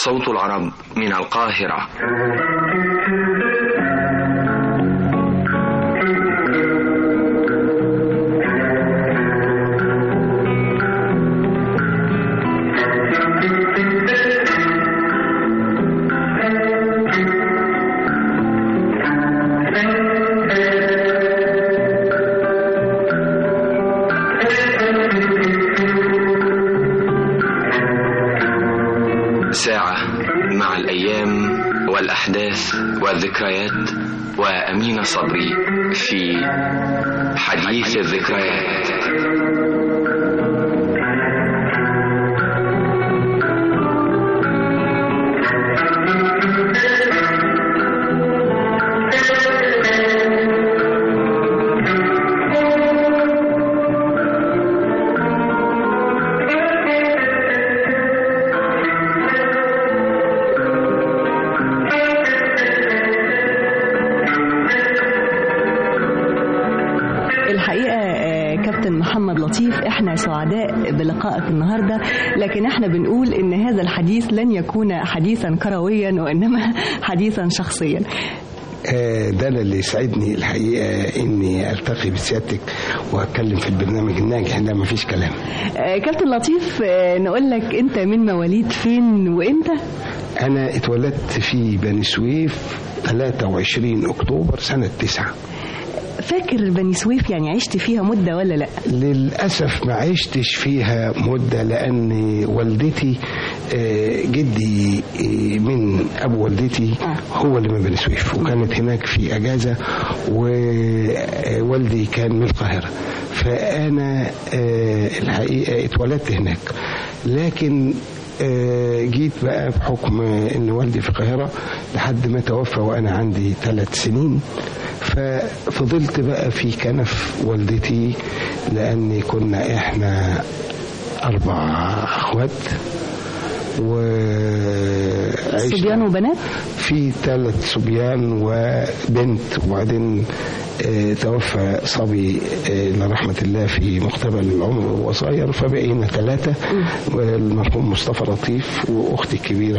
صوت العرب من القاهرة ساعة مع الأيام والأحداث والذكريات وأمين صبري في حديث الذكريات الحقيقة آه، كابتن محمد لطيف احنا سعداء بلقائك النهاردة لكن احنا بنقول ان هذا الحديث لن يكون حديثا كرويا وانما حديثا شخصيا آه، ده أنا اللي يسعدني الحقيقة إني ألتقي بسيادتك وأتكلم في البرنامج الناجح ده مفيش كلام آه، كابتن لطيف آه، نقول لك انت من مواليد فين وامتى أنا اتولدت في بني سويف 23 أكتوبر سنة 9 فاكر بني سويف يعني عشت فيها مدة ولا لا للأسف ما عشتش فيها مدة لأن والدتي آه، جدي آه، من أبو والدتي هو اللي من بني سويف وكانت هناك في أجازة ووالدي كان من القاهرة فأنا آه، الحقيقة اتولدت هناك لكن آه، جيت بقى بحكم ان والدي في القاهره لحد ما توفى وانا عندي ثلاث سنين ففضلت بقى في كنف والدتي لاني كنا احنا اربع اخوات وعشنا صبيان وبنات في ثلاث صبيان وبنت وبعدين آه، توفى صبي آه، إلى رحمة الله في مقتبل العمر وهو صغير فبقينا ثلاثة والمرحوم مصطفى لطيف وأختي الكبيرة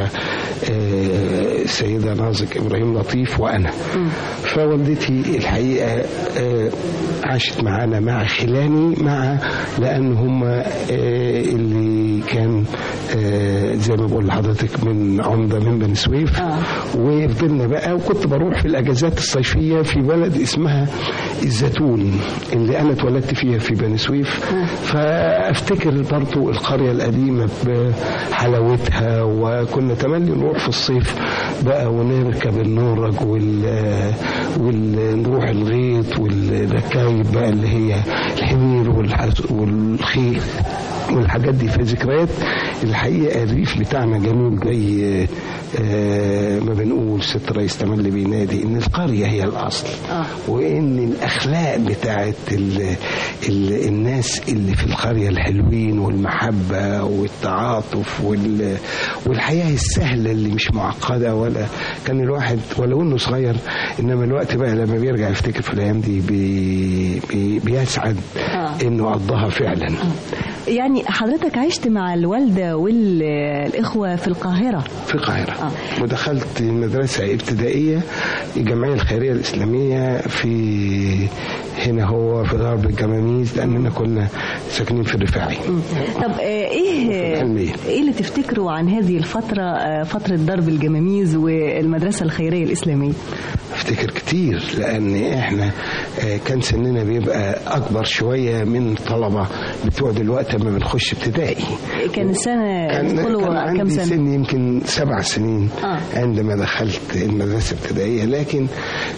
آه، السيدة نازك إبراهيم لطيف وأنا فوالدتي الحقيقة آه، عاشت معانا مع خلاني مع لأن هم آه، اللي كان آه، زي ما بقول لحضرتك من عمدة من بني سويف آه. وفضلنا بقى وكنت بروح في الأجازات الصيفية في بلد اسمها الزيتون اللي أنا اتولدت فيها في بني سويف فأفتكر برضو القرية القديمة بحلاوتها وكنا تملي نروح في الصيف بقى ونركب النورج وال ونروح الغيط والركايب بقى اللي هي الحمير والحس- والخيل والحاجات دي في ذكريات الحقيقه الريف بتاعنا جميل زي آه، ما بنقول ست رئيس تملي بينادي ان القريه هي الاصل آه. وان الاخلاق بتاعت ال ال الناس اللي في القريه الحلوين والمحبه والتعاطف وال والحياه السهله اللي مش معقده ولا كان الواحد ولو انه صغير انما الوقت بقى لما بيرجع يفتكر في الايام دي بي بي بيسعد آه. انه قضاها فعلا يعني حضرتك عشت مع الوالدة والإخوة في القاهرة في القاهرة آه. ودخلت مدرسة ابتدائية الجمعية الخيرية الإسلامية في هنا هو في غرب الجماميز لأننا كنا ساكنين في الرفاعي طب آه، ايه العلمية. ايه اللي تفتكروا عن هذه الفترة آه، فترة ضرب الجماميز والمدرسة الخيرية الإسلامية افتكر كتير لان احنا آه، كان سننا بيبقى اكبر شويه من الطلبه بتوع دلوقتي لما بنخش ابتدائي كان السنة كان, كان تدخلوا كم عندي سنة سن يمكن سبع سنين آه. عندما دخلت المدرسه الابتدائيه لكن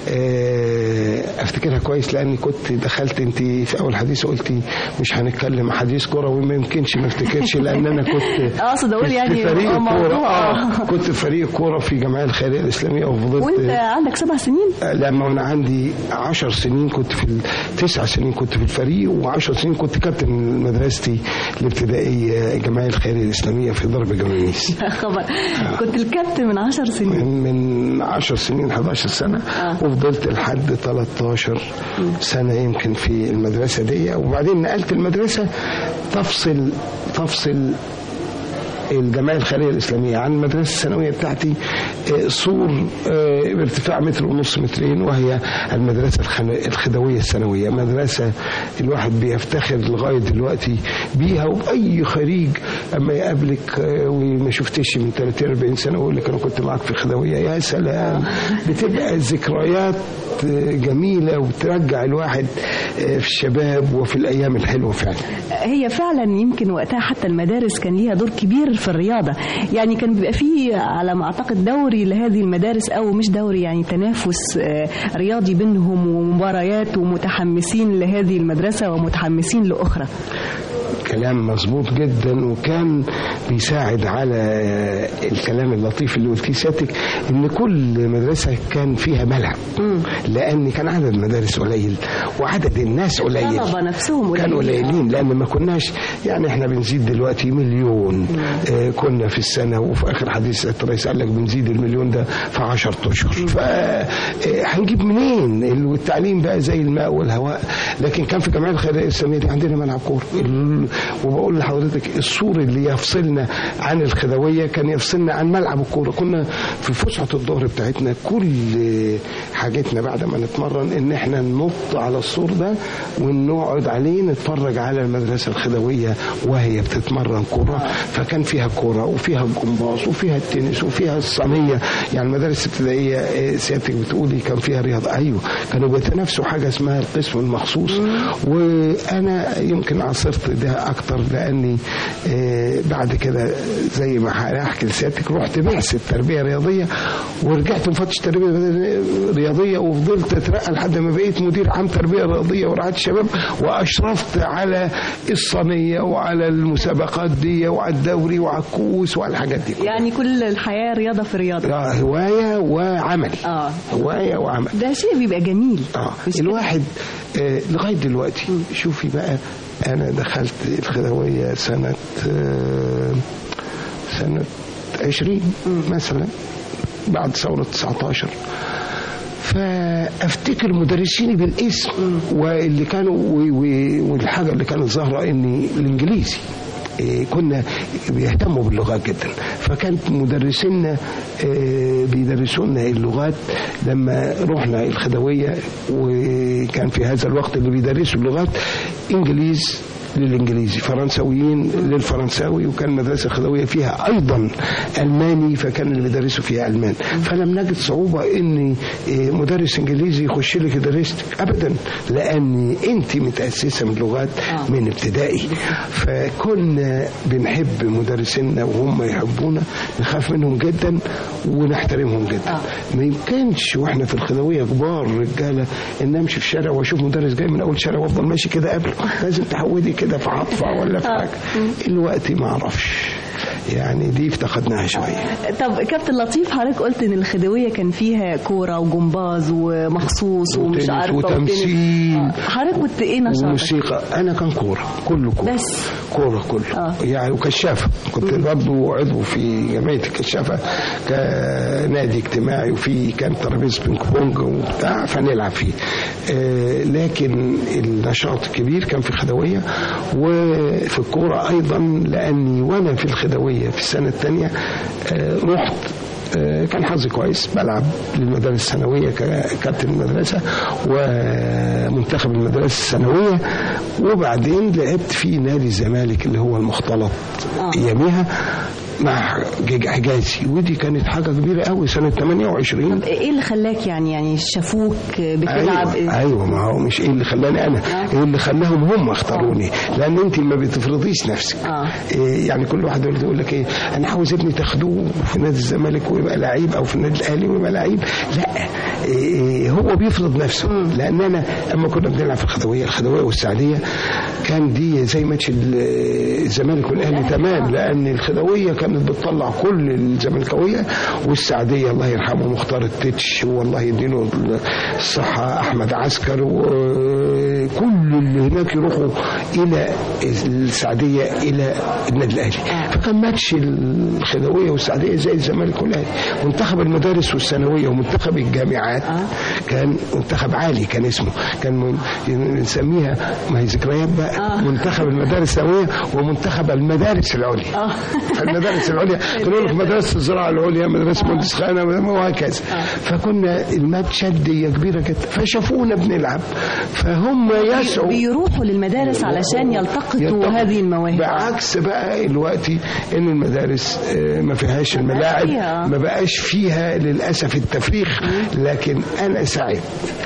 آه، افتكرها كويس لاني كنت دخلت انت في اول حديث قلتي مش هنتكلم حديث كوره وما يمكنش ما افتكرش لان انا كنت اقصد اقول في يعني فريق هو كوره موضوع. آه كنت في فريق كوره في الجمعيه الخيريه الاسلاميه وفضلت وانت عندك سبع سنين لما انا عندي عشر سنين كنت في ال- تسع سنين كنت في الفريق وعشر سنين كنت كابتن مدرستي الابتدائيه الجمعيه الخيريه الاسلاميه في ضرب جماميس خبر كنت الكابتن من عشر سنين من من 10 سنين 11 سنة آه. وفضلت لحد 13 سنة يمكن في المدرسة دي وبعدين نقلت المدرسة تفصل تفصل الجمعيه الخيريه الاسلاميه عن المدرسه الثانويه بتاعتي آه، سور آه، بارتفاع متر ونص مترين وهي المدرسه الخن- الخدويه الثانويه مدرسه الواحد بيفتخر لغايه دلوقتي بيها واي خريج اما يقابلك آه، وما شفتش من 30 40 سنه ويقول لك انا كنت معاك في الخدويه يا سلام بتبقى ذكريات آه، جميله وترجع الواحد آه، في الشباب وفي الايام الحلوه فعلا هي فعلا يمكن وقتها حتى المدارس كان ليها دور كبير في الرياضة يعني كان بيبقى فيه على ما أعتقد دوري لهذه المدارس أو مش دوري يعني تنافس آه، رياضي بينهم ومباريات ومتحمسين لهذه المدرسة ومتحمسين لأخرى كلام مظبوط جدا وكان بيساعد على الكلام اللطيف اللي قلتيه سيادتك ان كل مدرسه كان فيها ملعب لان كان عدد المدارس قليل وعدد الناس قليل الطلبة نفسهم كانوا قليلين. قليلين لان ما كناش يعني احنا بنزيد دلوقتي مليون آه كنا في السنه وفي اخر حديث الرئيس قال لك بنزيد المليون ده في 10 اشهر فهنجيب منين ال- والتعليم بقى زي الماء والهواء لكن كان في الجمعيه الخيريه الاسلاميه دي عندنا ملعب كوره ال- وبقول لحضرتك السور اللي يفصلنا عن الخدويه كان يفصلنا عن ملعب الكوره كنا في فسحه الظهر بتاعتنا كل حاجتنا بعد ما نتمرن ان احنا ننط على السور ده ونقعد عليه نتفرج على المدرسه الخدويه وهي بتتمرن كوره فكان فيها كوره وفيها الجمباز وفيها التنس وفيها الصينيه يعني المدارس الابتدائيه آه، سيادتك بتقولي كان فيها رياضه ايوه كانوا بيتنافسوا حاجه اسمها القسم المخصوص وانا يمكن عاصرت ده اكتر لاني آه، بعد كده زي ما هحكي لسيادتك رحت بعثه تربيه رياضيه ورجعت مفتش تربيه رياضيه وفضلت اترقى لحد ما بقيت مدير عام تربيه رياضيه ورعايه الشباب واشرفت على الصينيه وعلى المسابقات دي وعلى الدوري وعلى الكؤوس وعلى الحاجات دي يعني كل الحياة رياضة في رياضة آه، هوايه وعمل اه هوايه وعمل ده شيء بيبقى جميل اه مش كده؟ الواحد آه لغايه دلوقتي شوفي بقى انا دخلت الخدويه سنه آه سنه 20 مثلا بعد ثوره 19 فافتكر مدرسيني بالاسم واللي كانوا و- و- والحاجه اللي كانت ظاهره اني الانجليزي إيه، كنا بيهتموا باللغات جدا فكانت مدرسينا آه، بيدرسونا اللغات لما رحنا الخدويه وكان في هذا الوقت اللي بيدرسوا اللغات انجليز للانجليزي فرنساويين للفرنساوي وكان المدرسه الخدويه فيها ايضا الماني فكان اللي بيدرسوا فيها المان فلم نجد صعوبه ان إيه، مدرس انجليزي يخش لك يدرسك ابدا لان انت متاسسه من لغات آه. من ابتدائي فكنا بنحب مدرسينا وهم يحبونا نخاف منهم جدا ونحترمهم جدا آه. ما يمكنش واحنا في الخدويه كبار رجاله ان امشي في الشارع واشوف مدرس جاي من اول شارع وافضل ماشي كده قبله لازم تحودي كده في عطفه ولا في آه. حاجه الوقت ما اعرفش يعني دي افتقدناها شويه طب كابتن لطيف حضرتك قلت ان الخديويه كان فيها كوره وجمباز ومخصوص ومش وتنس عارفه وتمثيل. آه. حضرتك كنت ايه نشاطك؟ وموسيقى انا كان كوره كله كوره بس. كوره كله آه. يعني وكشافه كنت برضه عضو في جمعيه الكشافه كنادي اجتماعي وفي كان ترابيزه بينج بونج وبتاع فنلعب فيه آه لكن النشاط الكبير كان في الخدويه وفي الكوره ايضا لاني وانا في الخدويه في السنه الثانيه آه رحت آه، كان حظي كويس بلعب للمدارس الثانويه ككابتن المدرسه ومنتخب المدارس الثانويه وبعدين لعبت في نادي الزمالك اللي هو المختلط آه. اياميها مع جيج حجازي ودي كانت حاجه كبيره قوي سنه 28 ايه اللي خلاك يعني يعني شافوك بتلعب ايوه ايوه ما هو مش ايه اللي خلاني انا آه. ايه اللي خلاهم هم اختاروني لان انت ما بتفرضيش نفسك آه. إيه يعني كل واحد يقول- يقول لك ايه انا عاوز ابني تاخدوه في نادي الزمالك ويبقى لعيب او في النادي الاهلي ويبقى لعيب لا إيه إيه هو بيفرض نفسه لان انا اما كنا بنلعب في الخدويه الخدويه والسعديه كان دي زي ماتش ال- الزمالك والاهلي تمام لان الخدويه كانت بتطلع كل الزملكاويه والسعديه الله يرحمه مختار التتش والله يديله الصحه احمد عسكر وكل اللي هناك يروحوا الى السعديه الى النادي الاهلي فكان ماتش الخدويه والسعديه زي الزمالك والاهلي منتخب المدارس والثانويه ومنتخب الجامعات كان منتخب عالي كان اسمه كان من- بنسميها ما هي ذكريات بقى آه. منتخب المدارس الثانويه ومنتخب المدارس العليا اه فالمدارس المدارس العليا كنا نقول لك مدرسه الزراعه العليا مدرسه مهندس خانه وهكذا فكنا المات شديه كبيره جدا فشافونا بنلعب فهم يسعوا بيروحوا للمدارس علشان يلتقطوا هذه المواهب بعكس بقى دلوقتي ان المدارس آه، ما فيهاش الملاعب فيها. ما بقاش فيها للاسف التفريخ لكن انا سعيد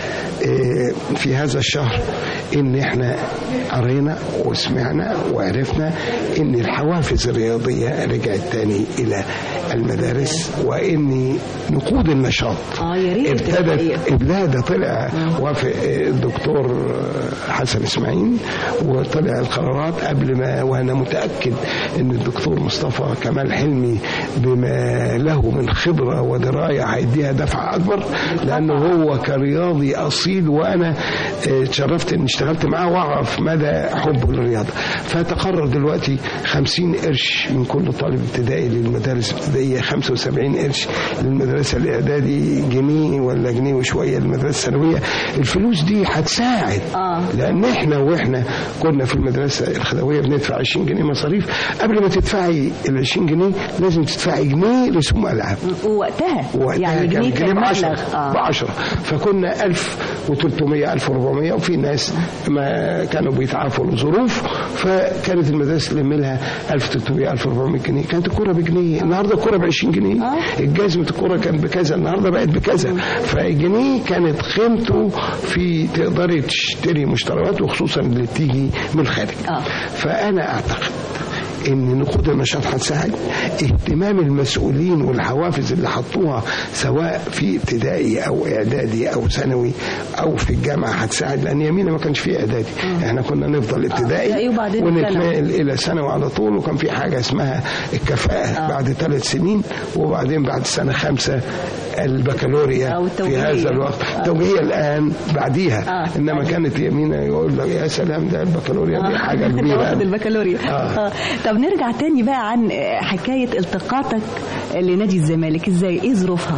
آه، في هذا الشهر ان احنا قرينا وسمعنا وعرفنا ان الحوافز الرياضيه رجعت تاني الى المدارس وان نقود النشاط اه يا ريت ابتدت الحقيقة. ابتدى طلع وافق الدكتور حسن اسماعيل وطلع القرارات قبل ما وانا متاكد ان الدكتور مصطفى كمال حلمي بما له من خبره ودرايه هيديها دفعه اكبر لانه هو كرياضي اصيل وانا اه، اتشرفت اني اشتغلت معاه واعرف مدى حبه للرياضه فتقرر دلوقتي 50 قرش من كل طالب ابتدائي للمدارس الابتدائيه 75 قرش للمدرسه الاعدادي جنيه ولا جنيه وشويه للمدرسه الثانويه الفلوس دي هتساعد آه. لان احنا واحنا كنا في المدرسه الخدويه بندفع 20 جنيه مصاريف قبل ما تدفعي ال 20 جنيه لازم تدفعي جنيه رسوم العاب ووقتها وقتها يعني جنيه كان ب 10 مبلغ ب اه 10 فكنا 1300 1400 وفي ناس ما كانوا بيتعافوا لظروف فكانت المدارس تلم لها 1300 1400 جنيه كانت الكوره بجنيه النهارده الكوره ب 20 جنيه آه. الجزمه الكوره كان بكذا النهارده بقت بكذا فالجنيه كانت قيمته في تقدري تشتري مشتريات وخصوصا اللي بتيجي من الخارج آه. فانا اعتقد ان نقود النشاط هتساعد اهتمام المسؤولين والحوافز اللي حطوها سواء في ابتدائي او اعدادي او ثانوي او في الجامعه هتساعد لان يمينا ما كانش في اعدادي احنا كنا نفضل ابتدائي ابتدائي وبعدين ونتنقل الى ثانوي على طول وكان في حاجه اسمها الكفاءه بعد ثلاث سنين وبعدين بعد سنه خمسه البكالوريا أو في التوجيهية. هذا الوقت التوجيهيه الان بعديها آه. انما كانت يمينا يقول لك يا سلام ده البكالوريا دي حاجه انت كبيره واخد أوي. البكالوريا آه. آه. طب نرجع تاني بقى عن آه، حكايه التقاطك لنادي الزمالك ازاي ايه ظروفها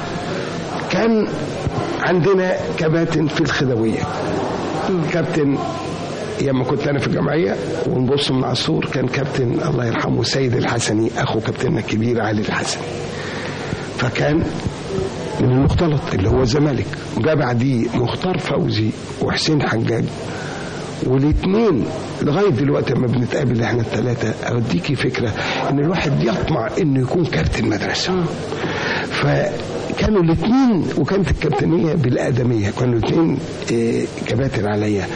كان عندنا كباتن في الخدوية كابتن لما كنت انا في الجمعيه ونبص من على السور كان كابتن الله يرحمه سيد الحسني اخو كابتننا الكبير علي الحسني فكان من المختلط اللي هو الزمالك جاء بعديه مختار فوزي وحسين حجاج والاثنين لغايه دلوقتي لما بنتقابل احنا الثلاثه اوديكي فكره ان الواحد يطمع انه يكون كابتن مدرسه فكانوا الاثنين وكانت الكابتنيه بالادميه كانوا الاثنين آه، كباتن عليا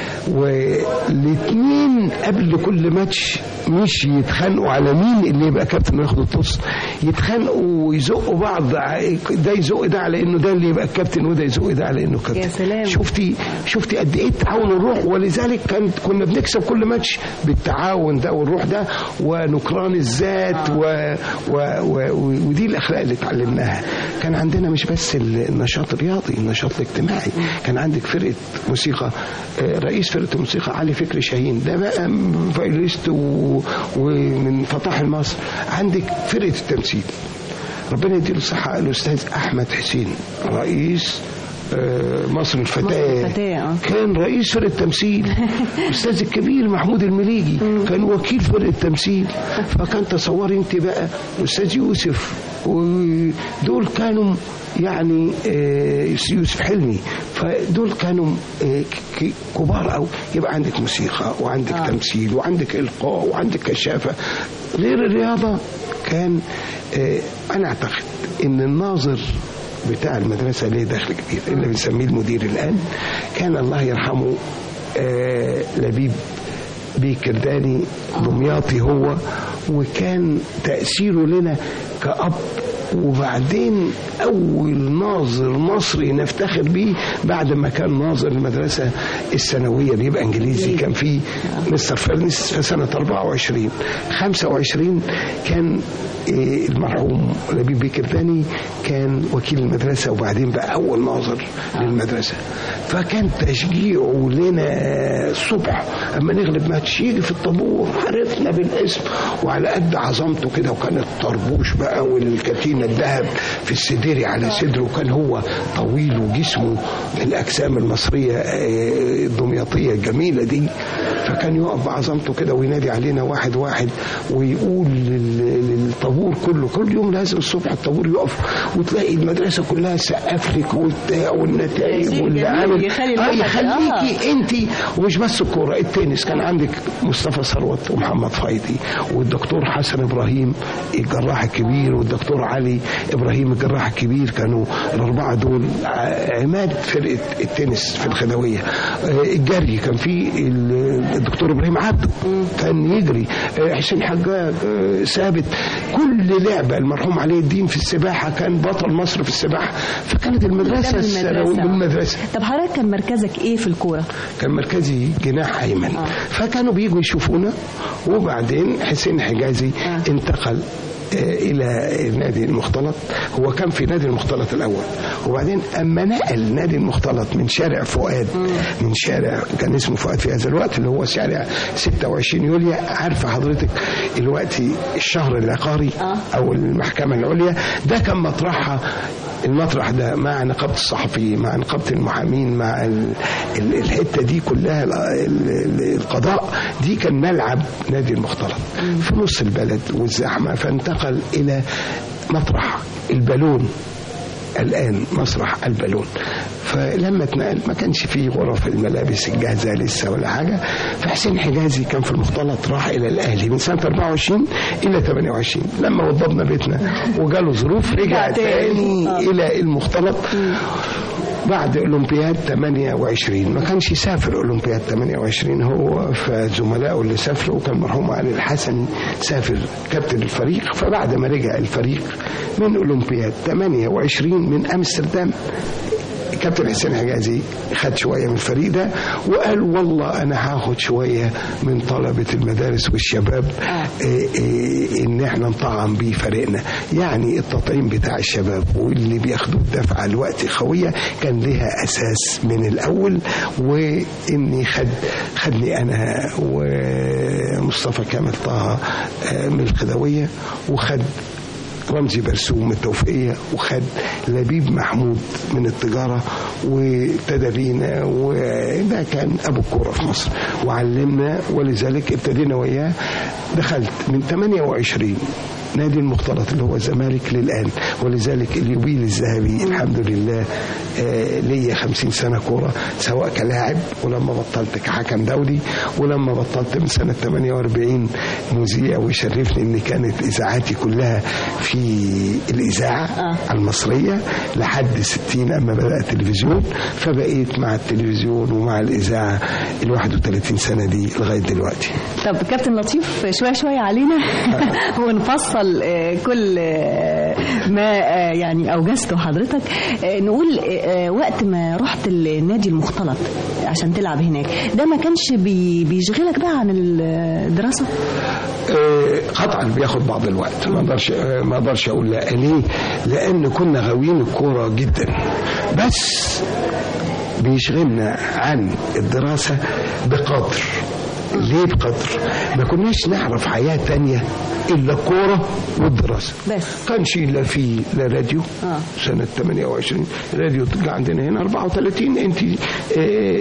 والاثنين قبل كل ماتش مش يتخانقوا على مين اللي يبقى كابتن وياخد الطص يتخانقوا ويزقوا بعض ع- ده يزق ده على انه ده اللي يبقى الكابتن وده يزق ده على انه كابتن يا سلام. شفتي شفتي قد ايه التعاون والروح ولذلك كانت كنا بنكسب كل ماتش بالتعاون ده والروح ده ونكران الذات و و و ودي الاخلاق اللي اتعلمناها كان عندنا مش بس النشاط الرياضي النشاط الاجتماعي كان عندك فرقه موسيقى آه، رئيس فرقه الموسيقى علي فكري شاهين ده بقى فايوليست و- ومن فطاحل مصر عندك فرقه التمثيل ربنا يديله الصحة الأستاذ أحمد حسين رئيس آه، مصر الفتاة الفتاة، آه. كان رئيس فرقة تمثيل الأستاذ الكبير محمود المليجي كان وكيل فرقة تمثيل فكان تصوري أنت بقى الأستاذ يوسف ودول كانوا يعني آه، يوسف حلمي فدول كانوا آه، ك- ك- كبار أو يبقى عندك موسيقى وعندك آه. تمثيل وعندك إلقاء وعندك كشافة غير الرياضة كان آه، أنا أعتقد إن الناظر بتاع المدرسة ليه دخل كبير اللي بنسميه المدير الآن كان الله يرحمه آه، لبيب بيكرداني دمياطي هو وكان تأثيره لنا كأب وبعدين أول ناظر مصري نفتخر بيه بعد ما كان ناظر المدرسة الثانوية بيبقى إنجليزي كان في مستر فيرنس في سنة 24 25 كان إيه، المرحوم لبيب بيكرداني كان وكيل المدرسة وبعدين بقى أول ناظر للمدرسة فكان تشجيعه لنا الصبح أما نغلب ماتش يجي في الطابور عرفنا بالاسم وعلى قد عظمته كده وكان الطربوش بقى والكتينة الذهب في السديري على صدره وكان هو طويل وجسمه من الأجسام المصرية آه، الدمياطية الجميلة دي فكان يقف بعظمته كده وينادي علينا واحد واحد ويقول لل- للطابور كله كل يوم لازم الصبح الطابور يقف وتلاقي المدرسه كلها سقف لك وبتاع والنتائج شيء واللي جميل، عامل يخلي اه الواحد- يخليكي انت ومش بس الكوره التنس كان عندك مصطفى ثروت ومحمد فايدي والدكتور حسن ابراهيم الجراح الكبير والدكتور علي ابراهيم الجراح الكبير كانوا الاربعه دول ع- عماد فرقه التنس في الخدويه آه، الجري كان في ال- الدكتور ابراهيم عبده كان يجري آه، حسين حجاج آه، ثابت كل لعبه المرحوم علي الدين في السباحه كان بطل مصر في السباحه فكانت المدرسه ده الثانوي بالمدرسة. بالمدرسه طب حضرتك كان مركزك ايه في الكوره كان مركزي جناح ايمن فكانوا بيجوا يشوفونا وبعدين حسين حجازي آه. انتقل آه، الى النادي المختلط هو كان في نادي المختلط الاول وبعدين اما نقل نادي المختلط من شارع فؤاد من شارع كان اسمه فؤاد في هذا الوقت اللي هو شارع 26 يوليو عارفه حضرتك دلوقتي الشهر العقاري آه. او المحكمه العليا ده كان مطرحها المطرح ده مع نقابه الصحفيين مع نقابه المحامين مع ال- ال- الحته دي كلها ال- ال- القضاء دي كان ملعب نادي المختلط في نص البلد والزحمه فانتقل الى مطرح البالون الآن مسرح البالون فلما اتنقل ما كانش فيه غرف الملابس الجاهزة لسه ولا حاجة فحسين حجازي كان في المختلط راح إلى الأهلي من سنة 24 إلى 28 لما وضبنا بيتنا وجاله ظروف رجع تاني آه. إلى المختلط بعد اولمبياد 28 ما كانش يسافر اولمبياد 28 هو فزملائه اللي سافروا كان مرحوم علي الحسني سافر كابتن الفريق فبعد ما رجع الفريق من اولمبياد 28 من امستردام كابتن حسين حجازي خد شويه من الفريق ده وقال والله انا هاخد شويه من طلبه المدارس والشباب إيه إيه ان احنا نطعم بيه فريقنا يعني التطعيم بتاع الشباب واللي بياخدوا الدفعه الوقت خويه كان لها اساس من الاول واني خد خدني انا ومصطفى كامل طه آه، من الخدويه وخد رمزي برسوم من التوفيقية وخد لبيب محمود من التجارة وابتدى بينا وده كان أبو الكورة في مصر وعلمنا ولذلك ابتدينا وياه دخلت من 28 نادي المختلط اللي هو الزمالك للآن ولذلك اليوبيل الذهبي الحمد لله آه، ليا 50 سنة كورة سواء كلاعب ولما بطلت كحكم دولي ولما بطلت من سنة 48 مذيع ويشرفني ان كانت اذاعاتي كلها في الاذاعة آه. المصرية لحد 60 اما بدأت التلفزيون فبقيت مع التلفزيون ومع الاذاعة ال 31 سنة دي لغاية دلوقتي طب كابتن لطيف شوية شوية علينا ونفصل آه، كل آه، ما آه، يعني أوجزته حضرتك آه، نقول آه، وقت ما رحت النادي المختلط عشان تلعب هناك ده ما كانش بي- بيشغلك بقى عن الدراسة آه، قطعا بياخد بعض الوقت ما اقدرش آه، ما اقدرش اقول لا ليه لان كنا غاويين الكوره جدا بس بيشغلنا عن الدراسه بقدر ليه بقدر ما كناش نعرف حياه تانية الا الكوره والدراسه بس كانش الا في لا راديو آه. سنه 28 راديو تطلع عندنا هنا 34 انت آه،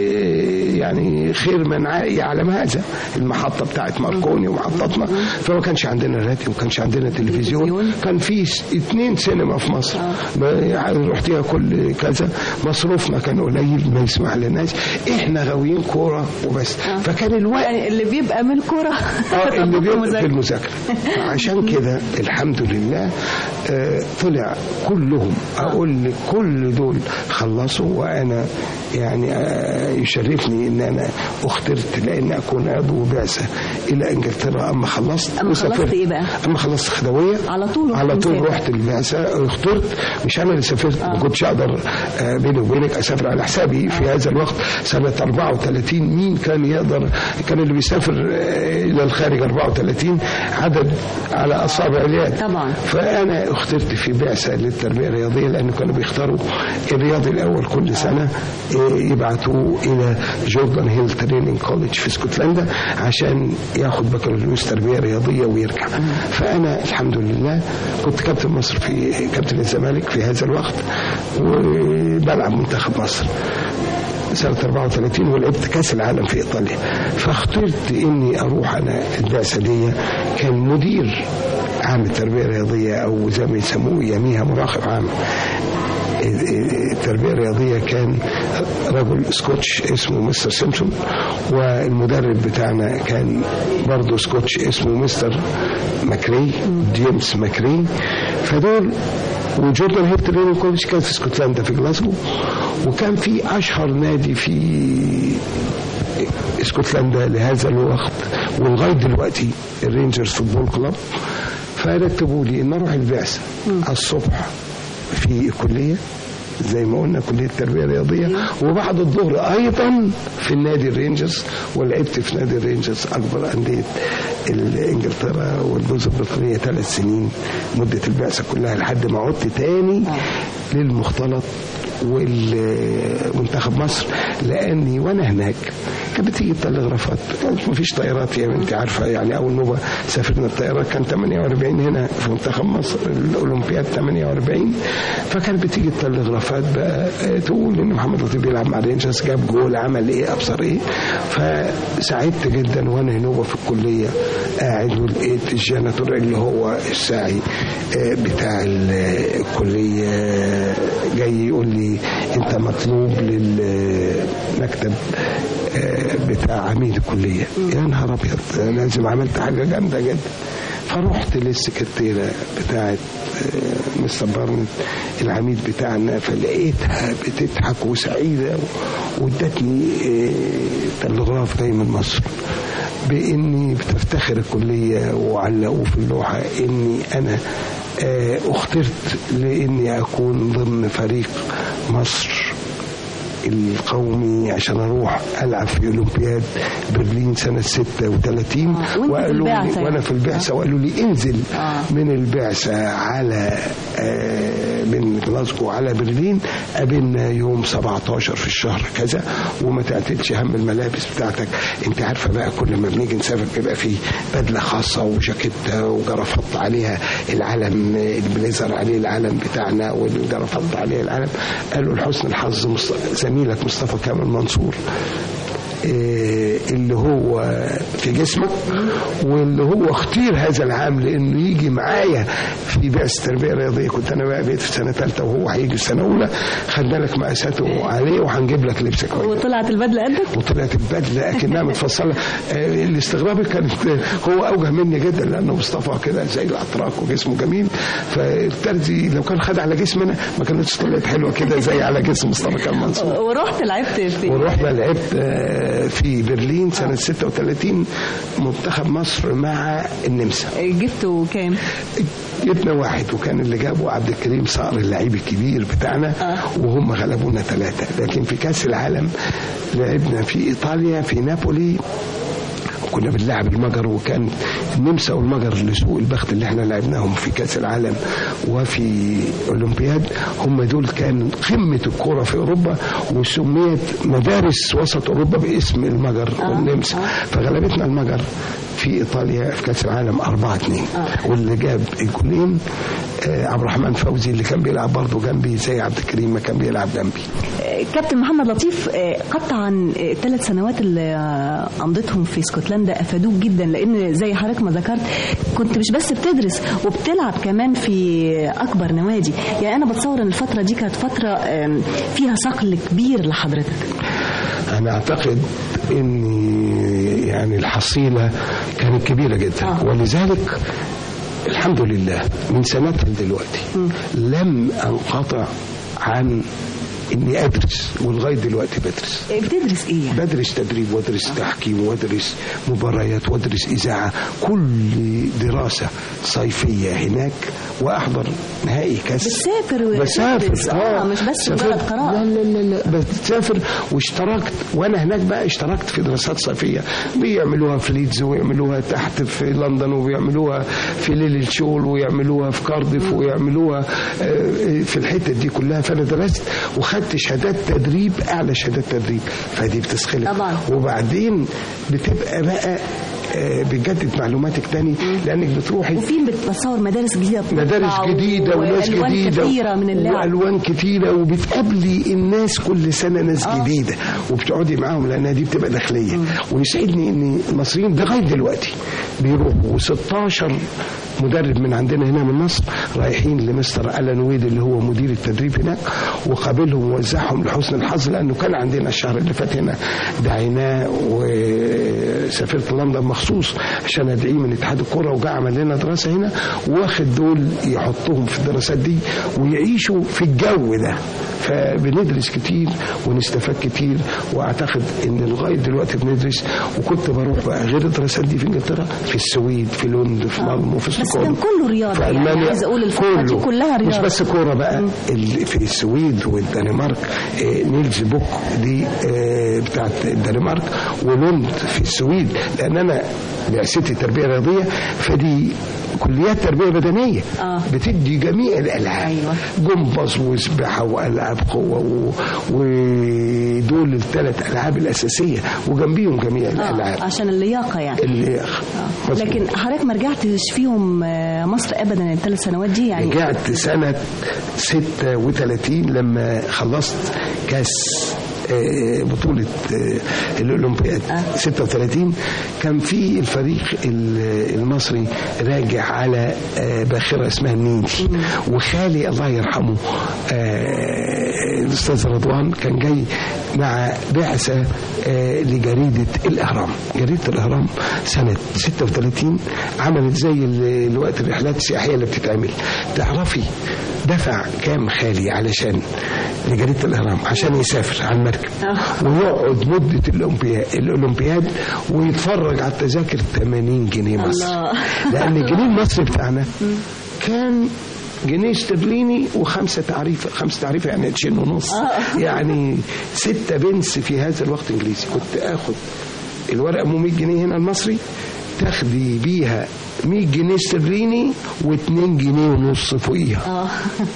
يعني خير من ع- يعلم هذا المحطه بتاعت ماركوني ومحطتنا فما كانش عندنا راديو ما كانش عندنا تلفزيون تلفزيون. كان في س- اتنين سينما في مصر ما يعني رحتيها كل كذا مصروفنا كان قليل ما يسمح لناش احنا غاويين كوره وبس فكان الوقت يعني اللي بيبقى من الكرة اه اللي بيبقى في مذاكرة. المذاكره عشان كده الحمد لله آه، طلع كلهم اقول لك كل دول خلصوا وانا يعني آه، يشرفني ان انا اخترت لان اكون عضو بعثه الى انجلترا اما خلصت أما خلصت وسافرت. إيه بقى؟ اما خلصت خدويه على طول رحت على طول مسافر. رحت البعثه اخترت مش انا اللي سافرت ما كنتش اقدر آه، بيني وبينك اسافر على حسابي في هذا الوقت سنه 34 مين كان يقدر كان اللي بيسافر آه، الى الخارج 34 عدد على اصابع اليد طبعا. فانا اخترت في بعثه للتربيه الرياضيه لانه كانوا بيختاروا الرياضي الاول كل سنه آه، يبعتوه الى جوردن هيل تريننج كوليدج في اسكتلندا عشان ياخد بكالوريوس تربيه رياضيه ويرجع فانا الحمد لله كنت كابتن مصر في كابتن الزمالك في هذا الوقت وبلعب منتخب مصر سنة 34 ولعبت كأس العالم في إيطاليا فاخترت إني أروح أنا البعثة دي كان مدير عام التربية الرياضية أو زي ما يسموه يميها مراقب عام التربية الرياضية كان رجل سكوتش اسمه مستر سيمسون والمدرب بتاعنا كان برضه سكوتش اسمه مستر ماكري جيمس ماكري فدول وجوردن هيل تريننج كولج كان في اسكتلندا في جلاسكو وكان في اشهر نادي في اسكتلندا لهذا الوقت ولغايه دلوقتي الرينجرز فوتبول كلاب فرتبوا لي ان اروح البعثه الصبح في كليه زي ما قلنا كليه التربيه الرياضيه وبعد الظهر ايضا في النادي الرينجرز ولعبت في نادي الرينجرز اكبر انديه انجلترا والجزر البريطانيه ثلاث سنين مده البعثه كلها لحد ما عدت تاني للمختلط والمنتخب مصر لاني وانا هناك كانت بتيجي التلغرافات كانت مفيش طيارات يا انت عارفه يعني اول ما سافرنا الطيارات كان 48 هنا في منتخب مصر الاولمبياد 48 فكانت بتيجي التلغرافات بقى تقول ان محمد لطيف بيلعب مع رينجرز جاب جول عمل ايه ابصر ايه فسعدت جدا وانا هنا في الكليه قاعد ولقيت الجاناتور اللي هو الساعي بتاع الكليه جاي يقول لي انت مطلوب للمكتب بتاع عميد الكليه يا نهار ابيض لازم عملت حاجه جامده جدا فرحت للسكرتيره بتاعت مستر بارنت العميد بتاعنا فلقيتها بتضحك وسعيده وادتني تلغراف جاي من مصر باني بتفتخر الكليه وعلقوه في اللوحه اني انا اخترت لاني اكون ضمن فريق مصر القومي عشان اروح العب في اولمبياد برلين سنه 36 آه. وقالوا لي وانا في البعثه وقالوا لي انزل آه. من البعثه على آه من جلاسكو على برلين قابلنا يوم 17 في الشهر كذا وما تعتلش هم الملابس بتاعتك انت عارفه بقى كل ما بنيجي نسافر بيبقى فيه بدله خاصه وجاكيته وجرافط عليها العلم البليزر عليه العلم بتاعنا والجرافط عليه العلم قالوا لحسن الحظ زميلك مصطفى كامل منصور اللي هو في جسمك واللي هو اختير هذا العام لانه يجي معايا في بعثه التربيه الرياضيه كنت انا بقى بقيت في سنه ثالثه وهو هيجي في سنه اولى خدنا لك مقاساته عليه وهنجيب لك لبسك وطلعت البدله قدك؟ وطلعت البدله اكنها متفصله الاستغراب كانت هو اوجه مني جدا لانه مصطفى كده زي الاتراك وجسمه جميل فالترزي لو كان خد على جسمنا ما كانتش طلعت حلوه كده زي على جسم مصطفى كامل منصور ورحت لعبت في ورحنا لعبت في برلين سنة 36 منتخب مصر مع النمسا جبتوا كام؟ جبنا واحد وكان اللي جابه عبد الكريم صقر اللعيب الكبير بتاعنا آه. وهم غلبونا ثلاثة لكن في كأس العالم لعبنا في إيطاليا في نابولي كنا بنلعب المجر وكان النمسا والمجر لسوء البخت اللي احنا لعبناهم في كاس العالم وفي اولمبياد هم دول كان قمه الكوره في اوروبا وسميت مدارس وسط اوروبا باسم المجر آه. والنمسا آه. فغلبتنا المجر في ايطاليا في كاس العالم 4 2 آه. واللي جاب الجولين آه عبد الرحمن فوزي اللي كان بيلعب برضه جنبي زي عبد الكريم ما كان بيلعب جنبي كابتن محمد لطيف قطعا الثلاث سنوات اللي امضيتهم في اسكتلندا افادوك جدا لان زي حضرتك ما ذكرت كنت مش بس بتدرس وبتلعب كمان في اكبر نوادي يعني انا بتصور ان الفتره دي كانت فتره فيها صقل كبير لحضرتك انا اعتقد ان يعني الحصيله كانت كبيره جدا آه. ولذلك الحمد لله من سنتها دلوقتي لم انقطع عن اني ادرس ولغايه دلوقتي بدرس بتدرس ايه يعني؟ بدرس تدريب وادرس تحكيم وادرس مباريات وادرس اذاعه كل دراسه صيفيه هناك واحضر نهائي كاس بتسافر و- بسافر بتدرس. آه، مش بس سافرت. مجرد قراءة. لا لا لا لا بسافر واشتركت وانا هناك بقى اشتركت في دراسات صيفيه بيعملوها في ليدز ويعملوها تحت في لندن وبيعملوها في ليل الشول ويعملوها في كارديف ويعملوها آه، في الحتت دي كلها فانا درست وخدت شهادات تدريب اعلى شهادات تدريب فدي بتسخلك طبعا. وبعدين بتبقى بقى آه، بتجدد معلوماتك تاني لانك بتروحي وفي بتصور مدارس جديده بتطلع مدارس جديدة وناس وألوان جديدة كثيره من اللعب وألوان كتيرة وبتقابلي الناس كل سنة ناس آه. جديدة وبتقعدي معاهم لأنها دي بتبقى داخلية ويسعدني إن المصريين لغاية دلوقتي بيروحوا 16 مدرب من عندنا هنا من مصر رايحين لمستر ألان ويد اللي هو مدير التدريب هناك وقابلهم ووزعهم لحسن الحظ لأنه كان عندنا الشهر اللي فات هنا دعيناه وسافرت لندن مخصوص عشان ادعيه من اتحاد الكوره وجا عمل لنا دراسه هنا واخد دول يحطهم في الدراسات دي ويعيشوا في الجو ده فبندرس كتير ونستفاد كتير واعتقد ان لغايه دلوقتي بندرس وكنت بروح بقى غير الدراسات دي في انجلترا في السويد في لندن في مالمو في بس ستوكهولم كان كله رياضه في يعني ألمانيا عايز اقول الفتره دي كله. كلها مش رياضه بس كوره بقى ال- في السويد والدنمارك آه، نيلز بوك دي آه، بتاعت الدنمارك ولوند في السويد لان انا بعثتي تربيه رياضيه فدي كليات تربيه بدنيه آه. بتدي جميع الالعاب أيوة. جمباز وسباحه والعاب قوه و... ودول الثلاث العاب الاساسيه وجنبيهم جميع آه الالعاب عشان اللياقه يعني اللي آه. مظبوط. لكن حضرتك ما رجعتش فيهم آه، مصر ابدا الثلاث سنوات دي يعني رجعت سنة 36 لما خلصت كاس آه، بطولة آه، الأولمبياد 36 كان في الفريق ال- المصري راجع على آه، باخرة اسمها النيل وخالي الله يرحمه آه، الأستاذ رضوان كان جاي مع بعثة آه، لجريدة الإهرام جريدة الإهرام سنة 36 عملت زي ال- الوقت الرحلات السياحية اللي بتتعمل تعرفي دفع كام خالي علشان لجريدة الإهرام عشان يسافر على المركب ويقعد مدة الأولمبياد الأولمبياد ويتفرج على التذاكر 80 جنيه مصر الله. لأن الجنيه المصري بتاعنا كان جنيه استرليني وخمسة تعريفة خمسة تعريفة يعني قرشين ونص يعني ستة بنس في هذا الوقت انجليزي كنت اخد الورقة ام 100 جنيه هنا المصري تاخدي بيها 100 جنيه استرليني و2 جنيه ونص فوقيها اه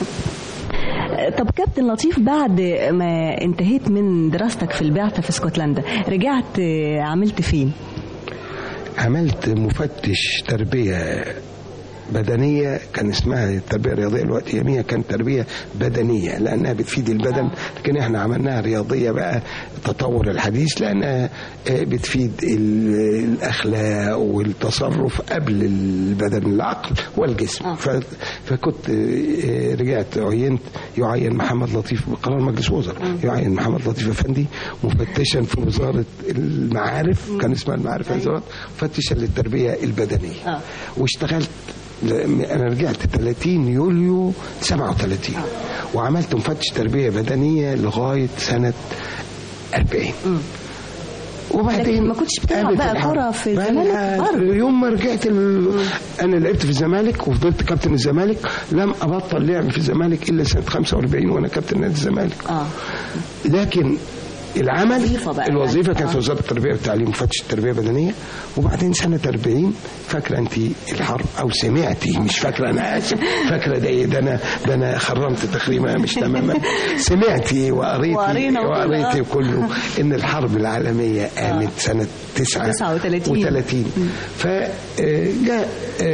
طب كابتن لطيف بعد ما انتهيت من دراستك في البعثة في اسكتلندا رجعت آه، عملت فين؟ عملت مفتش تربية بدنية كان اسمها التربية الرياضية الوقت يومية كانت تربية بدنية لأنها بتفيد البدن لكن احنا عملناها رياضية بقى تطور الحديث لأنها آه، بتفيد ال- الأخلاق والتصرف قبل البدن العقل والجسم آه. ف- فكنت آه، رجعت عينت يعين محمد لطيف بقرار مجلس وزراء يعين محمد لطيف افندي مفتشا في وزاره المعارف كان اسمها المعارف هذا الوقت مفتشا للتربيه البدنيه آه. واشتغلت ل- انا رجعت 30 يوليو 37 وعملت مفتش تربيه بدنيه لغايه سنه 40 وبعدين لكن ما كنتش بتلعب قامت بقى الحرب. كرة في بقى الزمالك أنا برضه. يوم ما رجعت ال... انا لعبت في الزمالك وفضلت كابتن الزمالك لم ابطل لعب في الزمالك الا سنه 45 وانا كابتن نادي الزمالك اه لكن العمل الوظيفة بقى الوظيفه يعني. كانت آه. في وزاره التربيه والتعليم مفتش التربيه البدنيه وبعدين سنه 40 فاكره انت الحرب او سمعتي مش فاكره انا اسف فاكره ده إيه؟ ده انا ده انا خرمت تخريمه مش تماما سمعتي وقريتي وقرينا وكل- وقريتي آه. كله ان الحرب العالميه قامت سنه 9 39. و30 فجاء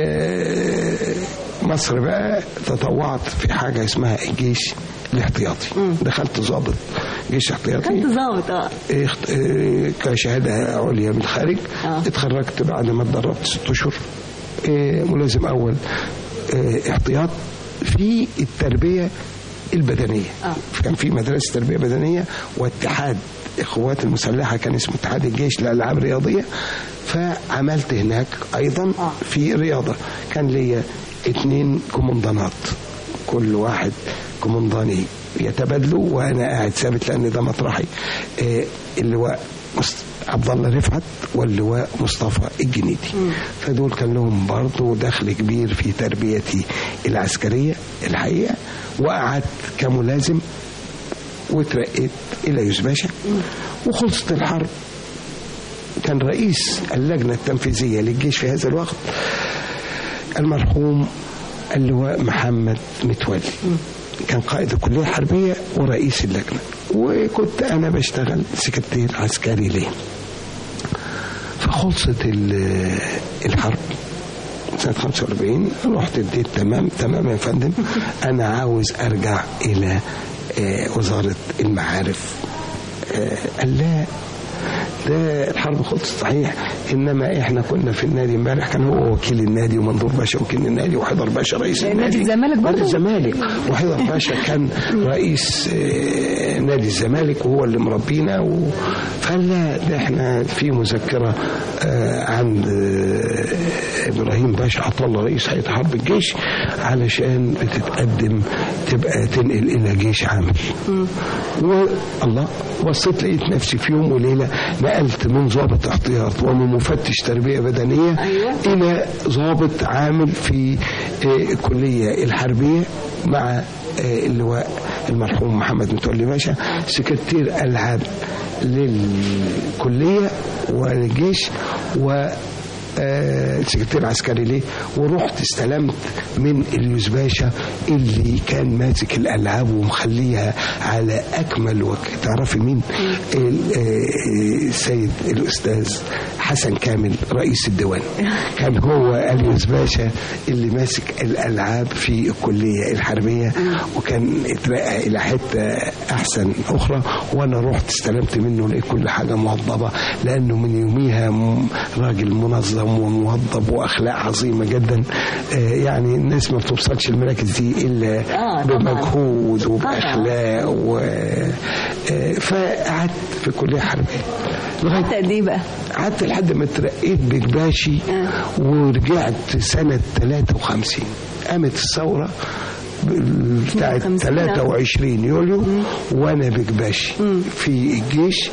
مصر بقى تطوعت في حاجه اسمها الجيش الاحتياطي دخلت ضابط جيش احتياطي كنت ظابط اه اخت- اه، كشهادة عليا من الخارج آه. اتخرجت بعد ما اتدربت ست اشهر اه، ملازم اول اه، احتياط في التربية البدنية آه. كان في مدرسة تربية بدنية واتحاد القوات المسلحة كان اسمه اتحاد الجيش للألعاب الرياضية فعملت هناك أيضا آه. في رياضة كان ليا اتنين كومندانات كل واحد كومنداني يتبادلوا وانا قاعد ثابت لان ده مطرحي آه، اللواء مست- عبد الله رفعت واللواء مصطفى الجنيدي فدول كان لهم برضه دخل كبير في تربيتي العسكريه الحقيقه وقعدت كملازم وترقيت الى يوسف باشا وخلصت الحرب كان رئيس اللجنه التنفيذيه للجيش في هذا الوقت المرحوم اللواء محمد متولي كان قائد الكلية الحربية ورئيس اللجنة وكنت أنا بشتغل سكرتير عسكري ليه خلصت ال- الحرب سنة 45 رحت اديت تمام تمام يا فندم أنا عاوز أرجع إلى آه، وزارة المعارف آه، قال لا ده الحرب خلصت صحيح انما احنا كنا في النادي امبارح كان هو وكيل النادي ومنظور باشا وكيل النادي وحيدر باشا رئيس نادي النادي الزمالك برضه؟ نادي الزمالك وحيدر باشا كان رئيس آه، نادي الزمالك وهو اللي مربينا و... فقال لا ده احنا في مذكره آه، عند آه، ابراهيم باشا عطا الله رئيس هيئه حرب الجيش علشان بتتقدم تبقى تنقل الى جيش عامل والله بصيت لقيت نفسي في يوم وليله نقلت من ضابط احتياط ومن مفتش تربيه بدنيه أيوة. الى ضابط عامل في آه، الكليه الحربيه مع آه، اللواء المرحوم محمد متولي باشا سكرتير العاب للكليه والجيش و آه، السكرتير العسكري ليه ورحت استلمت من اليوز باشا اللي كان ماسك الالعاب ومخليها على اكمل وجه تعرفي مين ال- آه، السيد الاستاذ حسن كامل رئيس الديوان كان هو اليوز باشا اللي ماسك الالعاب في الكليه الحربيه وكان اترقى الى حته احسن اخرى وانا رحت استلمت منه لقيت كل حاجه موضبه لانه من يوميها م- راجل منظم وموظب واخلاق عظيمه جدا آه، يعني الناس ما بتوصلش المراكز دي الا آه، طبعاً. بمجهود وباخلاق و آه، فقعدت في الكليه الحربيه لغايه حتى قد ايه بقى؟ قعدت لحد ما اترقيت بجباشي ورجعت سنة 53 قامت الثورة بتاعت 52 23 يوليو وانا بجباشي في الجيش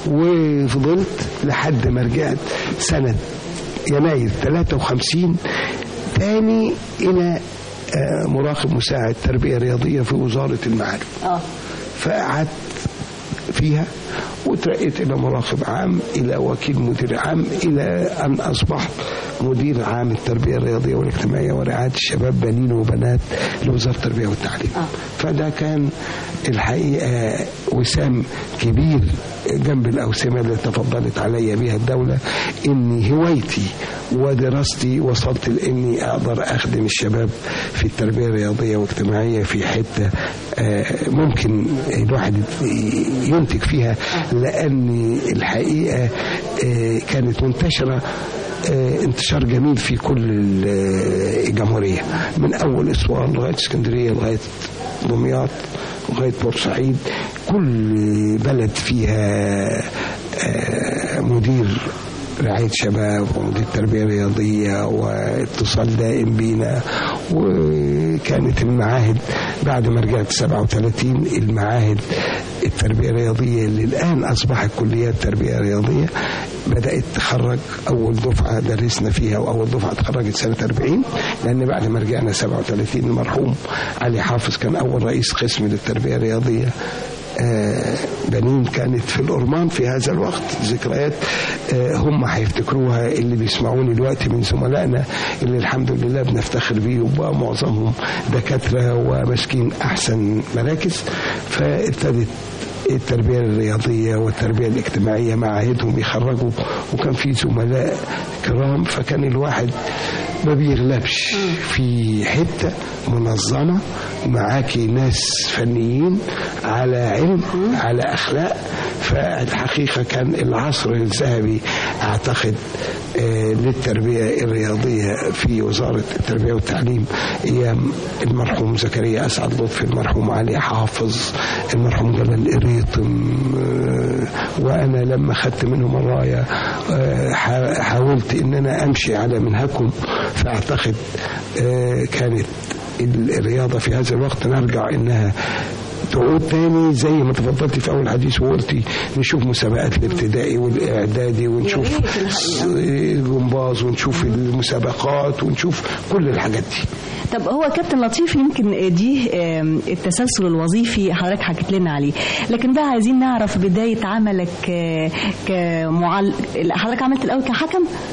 وفضلت لحد ما رجعت سنة يناير 53 تاني الى آه، مراقب مساعد تربية رياضية في وزارة المعارف اه فقعدت فيها وترقيت إلى مراقب عام إلى وكيل مدير عام إلى أن أصبحت مدير عام التربية الرياضية والاجتماعية ورعاية الشباب بنين وبنات لوزارة التربية والتعليم آه. فده كان الحقيقة وسام كبير جنب الأوسمة اللي تفضلت علي بها الدولة إن هوايتي ودراستي وصلت لإني أقدر أخدم الشباب في التربية الرياضية والاجتماعية في حتة آه، ممكن الواحد ينتج فيها لأن الحقيقة آه، كانت منتشرة آه، انتشار جميل في كل ال- الجمهورية من أول أسوان لغاية اسكندرية لغاية دمياط لغاية بورسعيد كل بلد فيها آه، مدير رعاية شباب ومدير تربية رياضية واتصال دائم بينا وكانت المعاهد بعد ما رجعت 37 المعاهد التربية الرياضية اللي الآن أصبحت كليات تربية رياضية بدأت تخرج أول دفعة درسنا فيها وأول دفعة تخرجت سنة 40 لأن بعد ما رجعنا 37 المرحوم علي حافظ كان أول رئيس قسم للتربية الرياضية آه، بنين كانت في الأرمان في هذا الوقت ذكريات آه، هم هيفتكروها اللي بيسمعوني دلوقتي من زملائنا اللي الحمد لله بنفتخر بيه وبقى معظمهم دكاترة وماسكين أحسن مراكز فابتدت التربية الرياضية والتربية الاجتماعية معاهدهم يخرجوا وكان في زملاء كرام فكان الواحد ما بيغلبش في حتة منظمة معاكي ناس فنيين على علم على أخلاق فالحقيقة كان العصر الذهبي أعتقد آه، للتربية الرياضية في وزارة التربية والتعليم أيام المرحوم زكريا أسعد لطفي المرحوم علي حافظ المرحوم جلال قريطم آه، وأنا لما خدت منهم الراية آه، حا- حاولت إن أنا أمشي على منهجهم فأعتقد آه، كانت الرياضة في هذا الوقت نرجع إنها تعود تاني زي ما تفضلتي في اول حديث وقلتي نشوف مسابقات الابتدائي والاعدادي ونشوف يا ريت الحقيقة. الجمباز ونشوف المسابقات ونشوف كل الحاجات دي طب هو كابتن لطيف يمكن دي آم، التسلسل الوظيفي حضرتك حكيت لنا عليه لكن بقى عايزين نعرف بداية عملك آه، كمعل حضرتك عملت الأول كحكم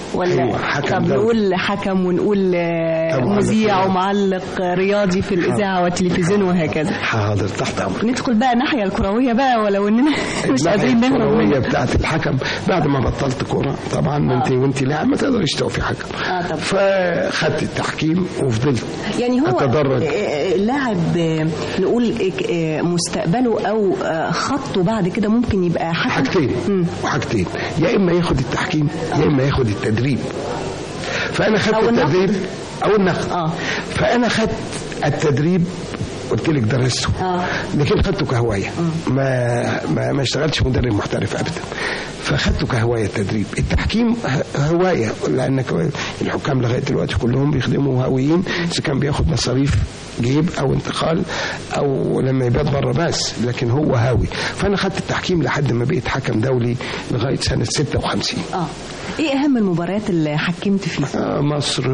ولا أيوة، حكم طب دولي. نقول حكم ونقول آه، طبعاً. مذيع ومعلق رياضي في الإذاعة والتلفزيون وهكذا حاضر تحت امرك ندخل بقى الناحية الكروية بقى ولو إننا مش الناحية قادرين نهرب الكروية منها. بتاعت الحكم بعد ما بطلت كوره طبعا ما انت وانت لاعب ما تقدريش توفي حكم آه، طبعا. فخدت التحكيم وفضلت يعني هو أتدرج. آه، لاعب آه، نقول آه، مستقبله او آه، خطه بعد كده ممكن يبقى حكم حاجتين مم. وحاجتين يا اما ياخد التحكيم يا اما ياخد التدريب فانا خدت أو النقد. التدريب او النقد آه. فانا خدت التدريب قلت لك درسته آه. لكن خدته كهوايه ما ما ما اشتغلتش مدرب محترف ابدا فاخدته كهوايه التدريب التحكيم ه- هوايه لانك الحكام لغايه دلوقتي كلهم بيخدموا هاويين اذا كان بياخد مصاريف جيب او انتقال او لما يبات بره بس لكن هو هاوي فانا خدت التحكيم لحد ما بقيت حكم دولي لغايه سنه 56 اه ايه اهم المباريات اللي حكمت فيها آه، مصر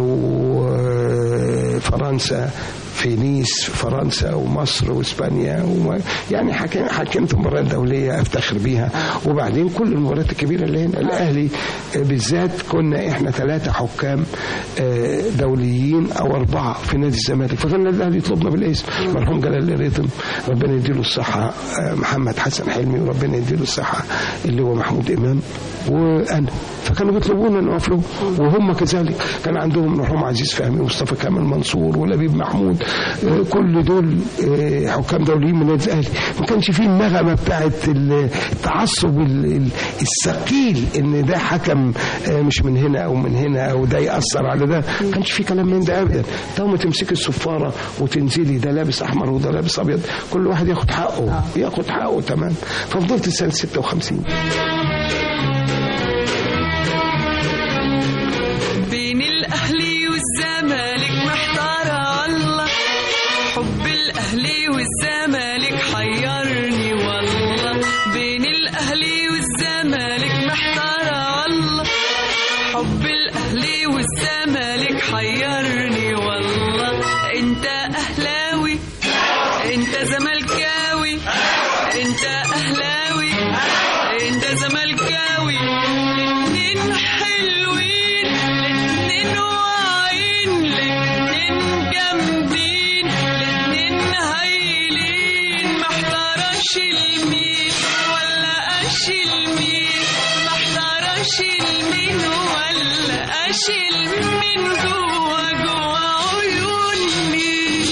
وفرنسا في نيس في فرنسا ومصر واسبانيا وما يعني حكم- حكمت مباريات دوليه افتخر بيها وبعدين كل المباريات الكبيره اللي هنا الاهلي آه، بالذات كنا احنا ثلاثه حكام آه، دوليين او اربعه في نادي الزمالك فكان الاهلي يطلبنا بالاسم مرحوم جلال الريتم ربنا يديله الصحه آه، محمد حسن حلمي وربنا يديله الصحه اللي هو محمود امام وانا فكانوا بيطلبونا نقف لهم وهم كذلك كان عندهم مرحوم عزيز فهمي ومصطفى كامل منصور ولبيب محمود آه، كل دول آه، حكام دوليين من النادي الاهلي ما كانش فيه النغمه بتاعت التعصب ال- ال- الثقيل ان ده حكم آه، مش من هنا او من هنا او ده ياثر على ده ما كانش فيه كلام من ده ابدا تو ما تمسكي الصفاره وتنزلي ده لابس احمر وده لابس ابيض كل واحد ياخد حقه ياخد حقه تمام ففضلت سنه 56 بين الاهلي والزمالك محتارة الله حب الاهلي والزمالك حيرني والله بين الاهلي والزمالك محتارة الله حب الاهلي والزمالك حيرني والله انت اهلاوي انت زملكاوي انت اهلاوي انت زملكاوي الاتنين حلوين الاتنين واعيين الاتنين جامدين الاتنين هايلين محتارش المين ولا اشيل مين محتارش المين ولا اشيل مين جوا جوا عيوني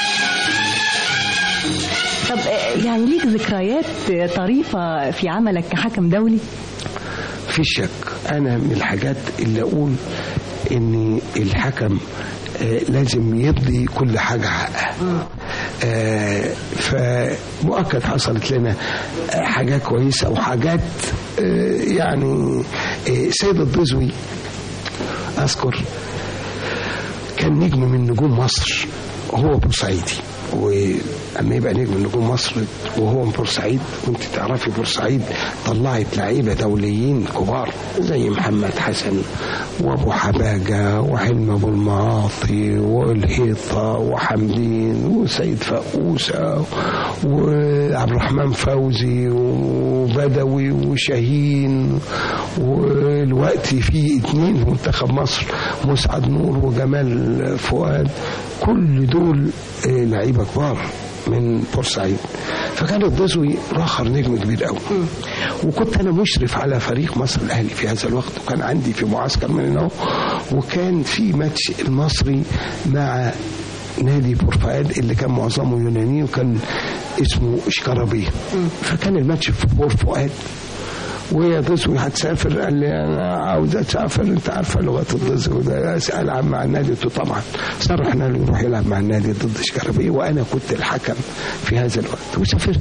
طب آه، يعني ليك ذكريات آه، طريفة في عملك كحكم دولي في شك انا من الحاجات اللي اقول ان الحكم آه، لازم يدي كل حاجة حقها آه، فمؤكد حصلت لنا آه، حاجات كويسة وحاجات آه، يعني آه، سيد الضزوي أذكر كان نجم من نجوم مصر هو بورسعيدي واما يبقى نجم من نجوم مصر وهو من بورسعيد وانت تعرفي بورسعيد طلعت لعيبه دوليين كبار زي محمد حسن وابو حباجه وحلم ابو المعاطي والهيطه وحمدين وسيد فقوسه وعبد الرحمن فوزي وبدوي وشاهين والوقت في اتنين في منتخب مصر مسعد نور وجمال فؤاد كل دول آه، لعيبه كبار من بورسعيد فكان الدزوي راخر نجم كبير قوي وكنت انا مشرف على فريق مصر الاهلي في هذا الوقت وكان عندي في معسكر من هنا وكان في ماتش المصري مع نادي بورفؤاد اللي كان معظمه يوناني وكان اسمه اشكربيه فكان الماتش في بور فؤاد ويا ضزوي هتسافر قال لي انا عاوز اسافر انت عارفه لغه الضزوي ده العب مع النادي قلت له طبعا صرحنا له يروح يلعب مع النادي ضد شكربيه وانا كنت الحكم في هذا الوقت وسافرت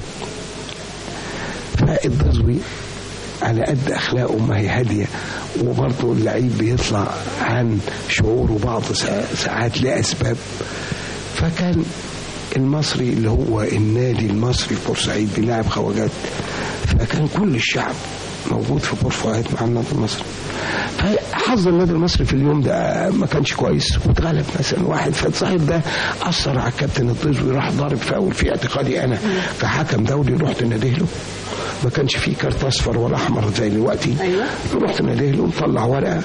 فالضزوي على قد اخلاقه ما هي هاديه وبرضه اللعيب بيطلع عن شعوره بعض سا- ساعات لاسباب فكان المصري اللي هو النادي المصري في بورسعيد بيلعب خواجات فكان كل الشعب موجود في بور فؤاد مع النادي المصري فحظ النادي المصري في اليوم ده ما كانش كويس واتغلب مثلا واحد فالصاحب ده اثر على الكابتن الضزوي راح ضارب فاول في اعتقادي انا كحكم دولي رحت ناديه له ما كانش فيه كارت اصفر ولا احمر زي دلوقتي أيوة. رحت ناديه له مطلع ورقه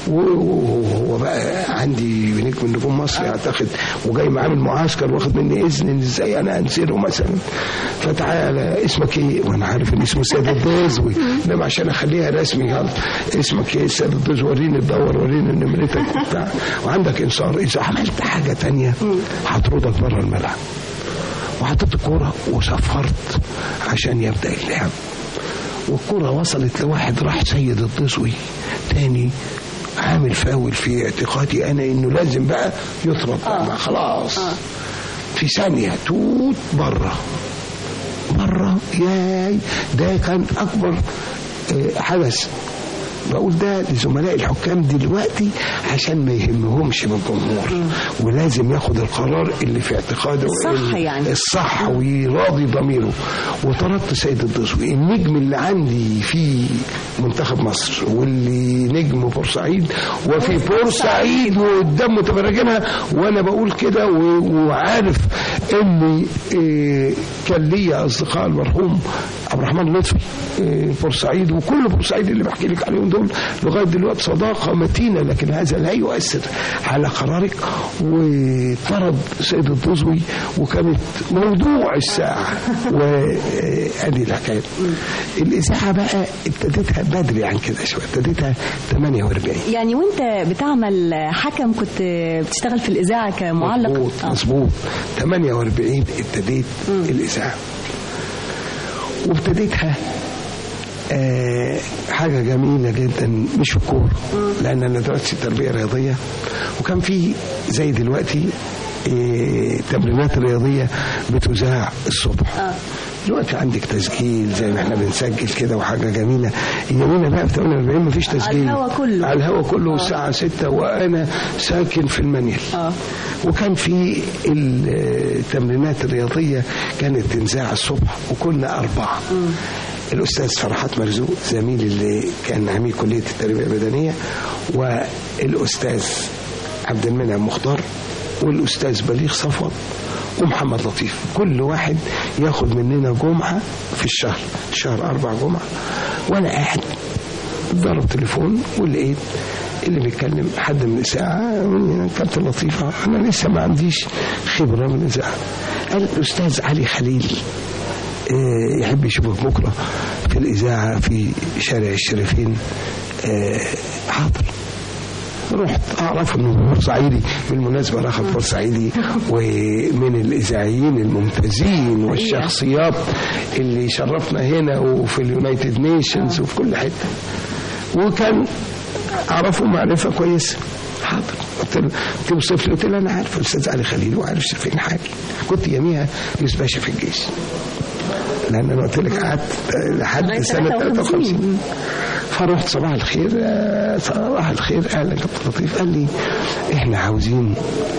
وهو بقى عندي نجم من نجوم مصر اعتقد وجاي معامل معسكر واخد مني اذن إن ازاي انا انزله مثلا فتعالى اسمك ايه وانا عارف ان اسمه سيد الدازوي انما عشان اخليها رسمي يلا اسمك ايه سيد الدازوي وريني الدور وريني نمرتك وبتاع وعندك انصار اذا عملت حاجه تانية هطردك بره الملعب وحطيت الكوره وصفرت عشان يبدا اللعب والكرة وصلت لواحد راح سيد الضزوي تاني عامل فاول في اعتقادي انا انه لازم بقى يطرد بقى ما خلاص في ثانية توت بره بره ياي ده كان اكبر آه، حدث بقول ده لزملاء الحكام دلوقتي عشان ما يهمهمش بالجمهور ولازم ياخد القرار اللي في اعتقاده الصح اللي- يعني. الصح ويراضي ضميره وطردت سيد الدسوقي النجم اللي عندي في منتخب مصر واللي نجم بورسعيد وفي بورسعيد وقدام متفرجينها وانا بقول كده و- وعارف ان إيه، كان ليا اصدقاء المرحوم عبد الرحمن لطفي إيه، بورسعيد وكل بورسعيد اللي بحكي لك عليهم دول لغايه دلوقتي صداقه متينه لكن هذا لا يؤثر على قرارك وطرد سيد الدزوي وكانت موضوع الساعه وادي الحكايه الاذاعه بقى ابتديتها بدري عن كده شويه ابتديتها 48 يعني وانت بتعمل حكم كنت بتشتغل في الاذاعه كمعلق مظبوط آه. مظبوط 48 ابتديت الاذاعه وابتديتها آه حاجه جميله جدا مش في الكوره لان انا درست تربيه رياضيه وكان في زي دلوقتي آه تمرينات رياضيه بتذاع الصبح آه. دلوقتي عندك تسجيل زي ما احنا بنسجل كده وحاجه جميله يمينا بقى في 48 مفيش تسجيل الهوا كله. على الهوا كله الساعه 6 وانا ساكن في المنيل آه. وكان في التمرينات الرياضيه كانت تنزاع الصبح وكنا اربعه الاستاذ فرحات مرزوق زميلي اللي كان عميد كليه التربيه البدنيه والاستاذ عبد المنعم مختار والاستاذ بليغ صفوت ومحمد لطيف كل واحد ياخد مننا جمعه في الشهر الشهر اربع جمعه وانا قاعد ضرب تليفون ولقيت اللي بيتكلم حد من الإذاعة كابتن لطيفة أنا لسه ما عنديش خبرة من الإذاعة قال الأستاذ علي خليل آه، يحب يشوفك بكرة في الإذاعة في شارع الشريفين آه، حاضر رحت اعرف انه بورسعيدي بالمناسبه رخت بورسعيدي ومن الاذاعيين الممتازين والشخصيات اللي شرفنا هنا وفي اليونايتد نيشنز وفي كل حته وكان اعرفه معرفه كويسه حاضر قلت له قلت له صف لي قلت له انا عارف الاستاذ علي خليل وعارف فين حاجه كنت يوميها يوسف باشا في الجيش لان انا قلت لك قعدت لحد لغاية سنه 53. 53 فرحت صباح الخير آه، صباح الخير اهلا كابتن لطيف قال لي احنا عاوزين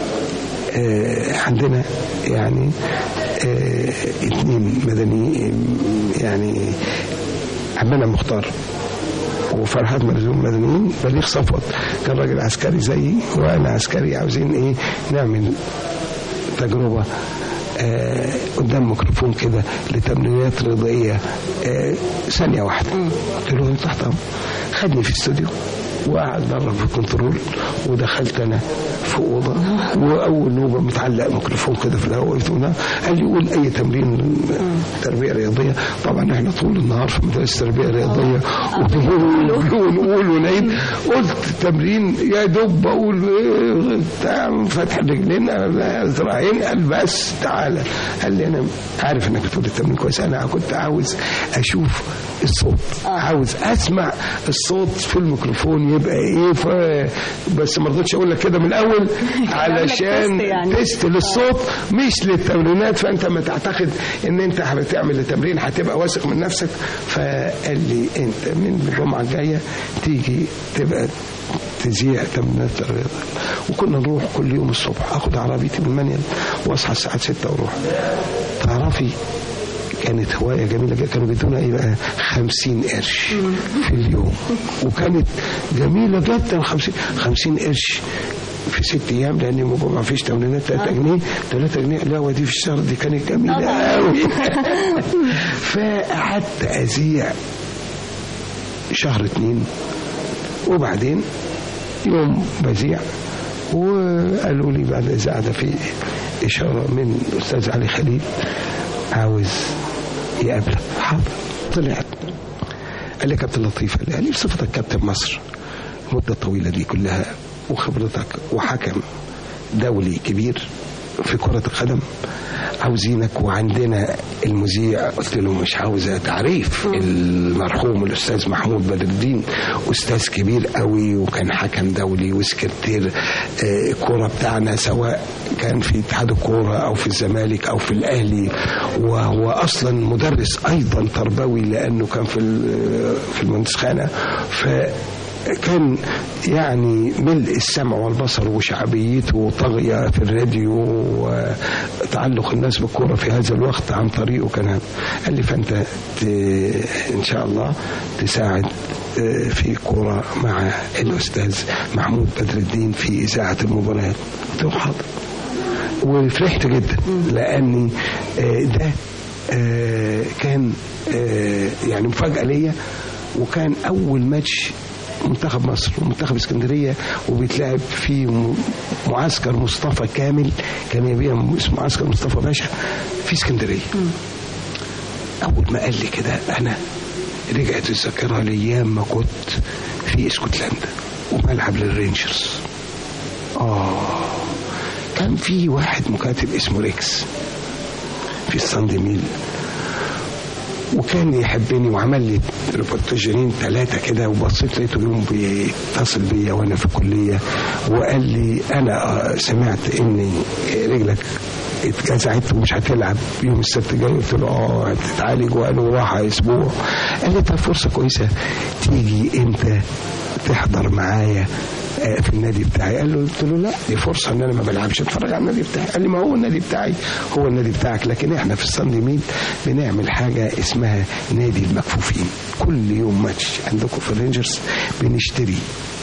آه، عندنا يعني آه، اتنين مدني يعني عمنا مختار وفرحات مرزوق مدنيين بليغ صفوت كان راجل عسكري زيي وانا عسكري عاوزين ايه نعمل تجربه آه قدام ميكروفون كده لتمرينات رياضيه آه ثانيه واحده قلت له تحت أمر. خدني في استوديو وقعد بره في الكنترول ودخلت انا في اوضه واول نوبه متعلق ميكروفون كده في الهواء قلت له قال لي قول اي تمرين تربيه رياضيه طبعا احنا طول النهار في مدرسه تربيه رياضيه ونقول ونقول ونعيد قلت تمرين يا دوب بقول إيه بتاع فتح رجلين ذراعين قال بس تعالى قال لي انا عارف انك بتقول التمرين كويس انا كنت عاوز اشوف الصوت عاوز اسمع الصوت في الميكروفون يبقى ايه ف... بس ما رضيتش اقول لك كده من الاول علشان تيست يعني. تيست للصوت مش للتمرينات فانت ما تعتقد ان انت بتعمل التمرين هتبقى واثق من نفسك فقال لي انت من الجمعه الجايه تيجي تبقى تذيع تمرينات الرياضه وكنا نروح كل يوم الصبح اخد عربيتي من المنيل واصحى الساعه 6 واروح تعرفي كانت هوايه جميله جدا كانوا بيدونا ايه بقى 50 قرش في اليوم وكانت جميله جدا 50 50 قرش في ست ايام لان ما فيش تمرينات 3 جنيه 3 جنيه لا ودي في الشهر دي كانت جميله قوي فقعدت اذيع شهر اتنين وبعدين يوم بذيع وقالوا لي بعد اذاعه ده في اشاره من الاستاذ علي خليل عاوز يقابلك حاضر طلعت قال لي كابتن لطيف قال لي بصفتك كابتن مصر المده الطويله دي كلها وخبرتك وحكم دولي كبير في كرة القدم عاوزينك وعندنا المذيع قلت له مش عاوزة تعريف المرحوم الأستاذ محمود بدر الدين أستاذ كبير قوي وكان حكم دولي وسكرتير آه، الكورة بتاعنا سواء كان في اتحاد الكورة أو في الزمالك أو في الأهلي وهو أصلا مدرس أيضا تربوي لأنه كان في ال- في المهندس خانة ف كان يعني ملء السمع والبصر وشعبيته طاغية في الراديو وتعلق الناس بالكورة في هذا الوقت عن طريقه كان قال لي فأنت ت... إن شاء الله تساعد آه، في كورة مع الأستاذ محمود بدر الدين في إذاعة المباريات قلت له حاضر وفرحت جدا لأني آه، ده آه، كان آه، يعني مفاجأة ليا وكان أول ماتش منتخب مصر ومنتخب اسكندريه وبيتلعب في م- معسكر مصطفى كامل كان يبيع اسمه معسكر مصطفى باشا في اسكندريه اول ما قال لي كده انا رجعت الذاكره لايام ما كنت في اسكتلندا وبلعب للرينجرز اه كان في واحد مكاتب اسمه ريكس في الساندي ميل وكان يحبني وعمل لي ريبورتاجين ثلاثة كده وبصيت لقيته يوم بيتصل بيا وانا في الكلية وقال لي انا آه، سمعت ان رجلك اتجزعت ومش هتلعب يوم السبت الجاي قلت له اه هتتعالج وقالوا راحة اسبوع قال لي طب فرصة كويسة تيجي انت تحضر معايا آه، في النادي بتاعي قال له قلت له لا دي فرصه ان انا ما بلعبش اتفرج على النادي بتاعي قال لي ما هو النادي بتاعي هو النادي بتاعك لكن احنا في الصن ميل بنعمل حاجه اسمها نادي المكفوفين كل يوم ماتش عندكم في الرينجرز بنشتري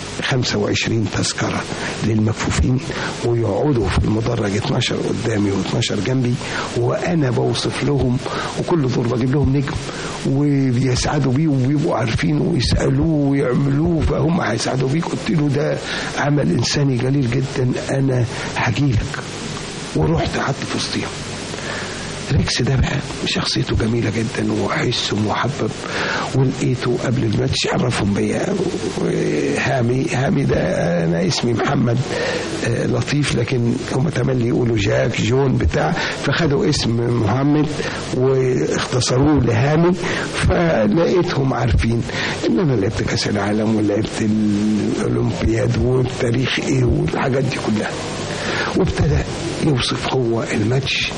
25 تذكرة للمكفوفين ويقعدوا في المدرج 12 قدامي و12 جنبي وأنا بوصف لهم وكل دور بجيب لهم نجم وبيسعدوا بيه وبيبقوا عارفين ويسألوه ويعملوه فهم هيسعدوا بيك قلت له ده عمل إنساني جليل جدا أنا هجيلك ورحت قعدت في وسطهم ريكس ده بقى شخصيته جميلة جدا وحسه محبب ولقيته قبل الماتش عرفهم بيا وهامي هامي ده أنا اسمي محمد آه، لطيف لكن هم تملي يقولوا جاك جون بتاع فخدوا اسم محمد واختصروه لهامي فلقيتهم عارفين ان انا لعبت كاس العالم ولعبت الاولمبياد والتاريخ ايه والحاجات دي كلها وابتدى يوصف هو الماتش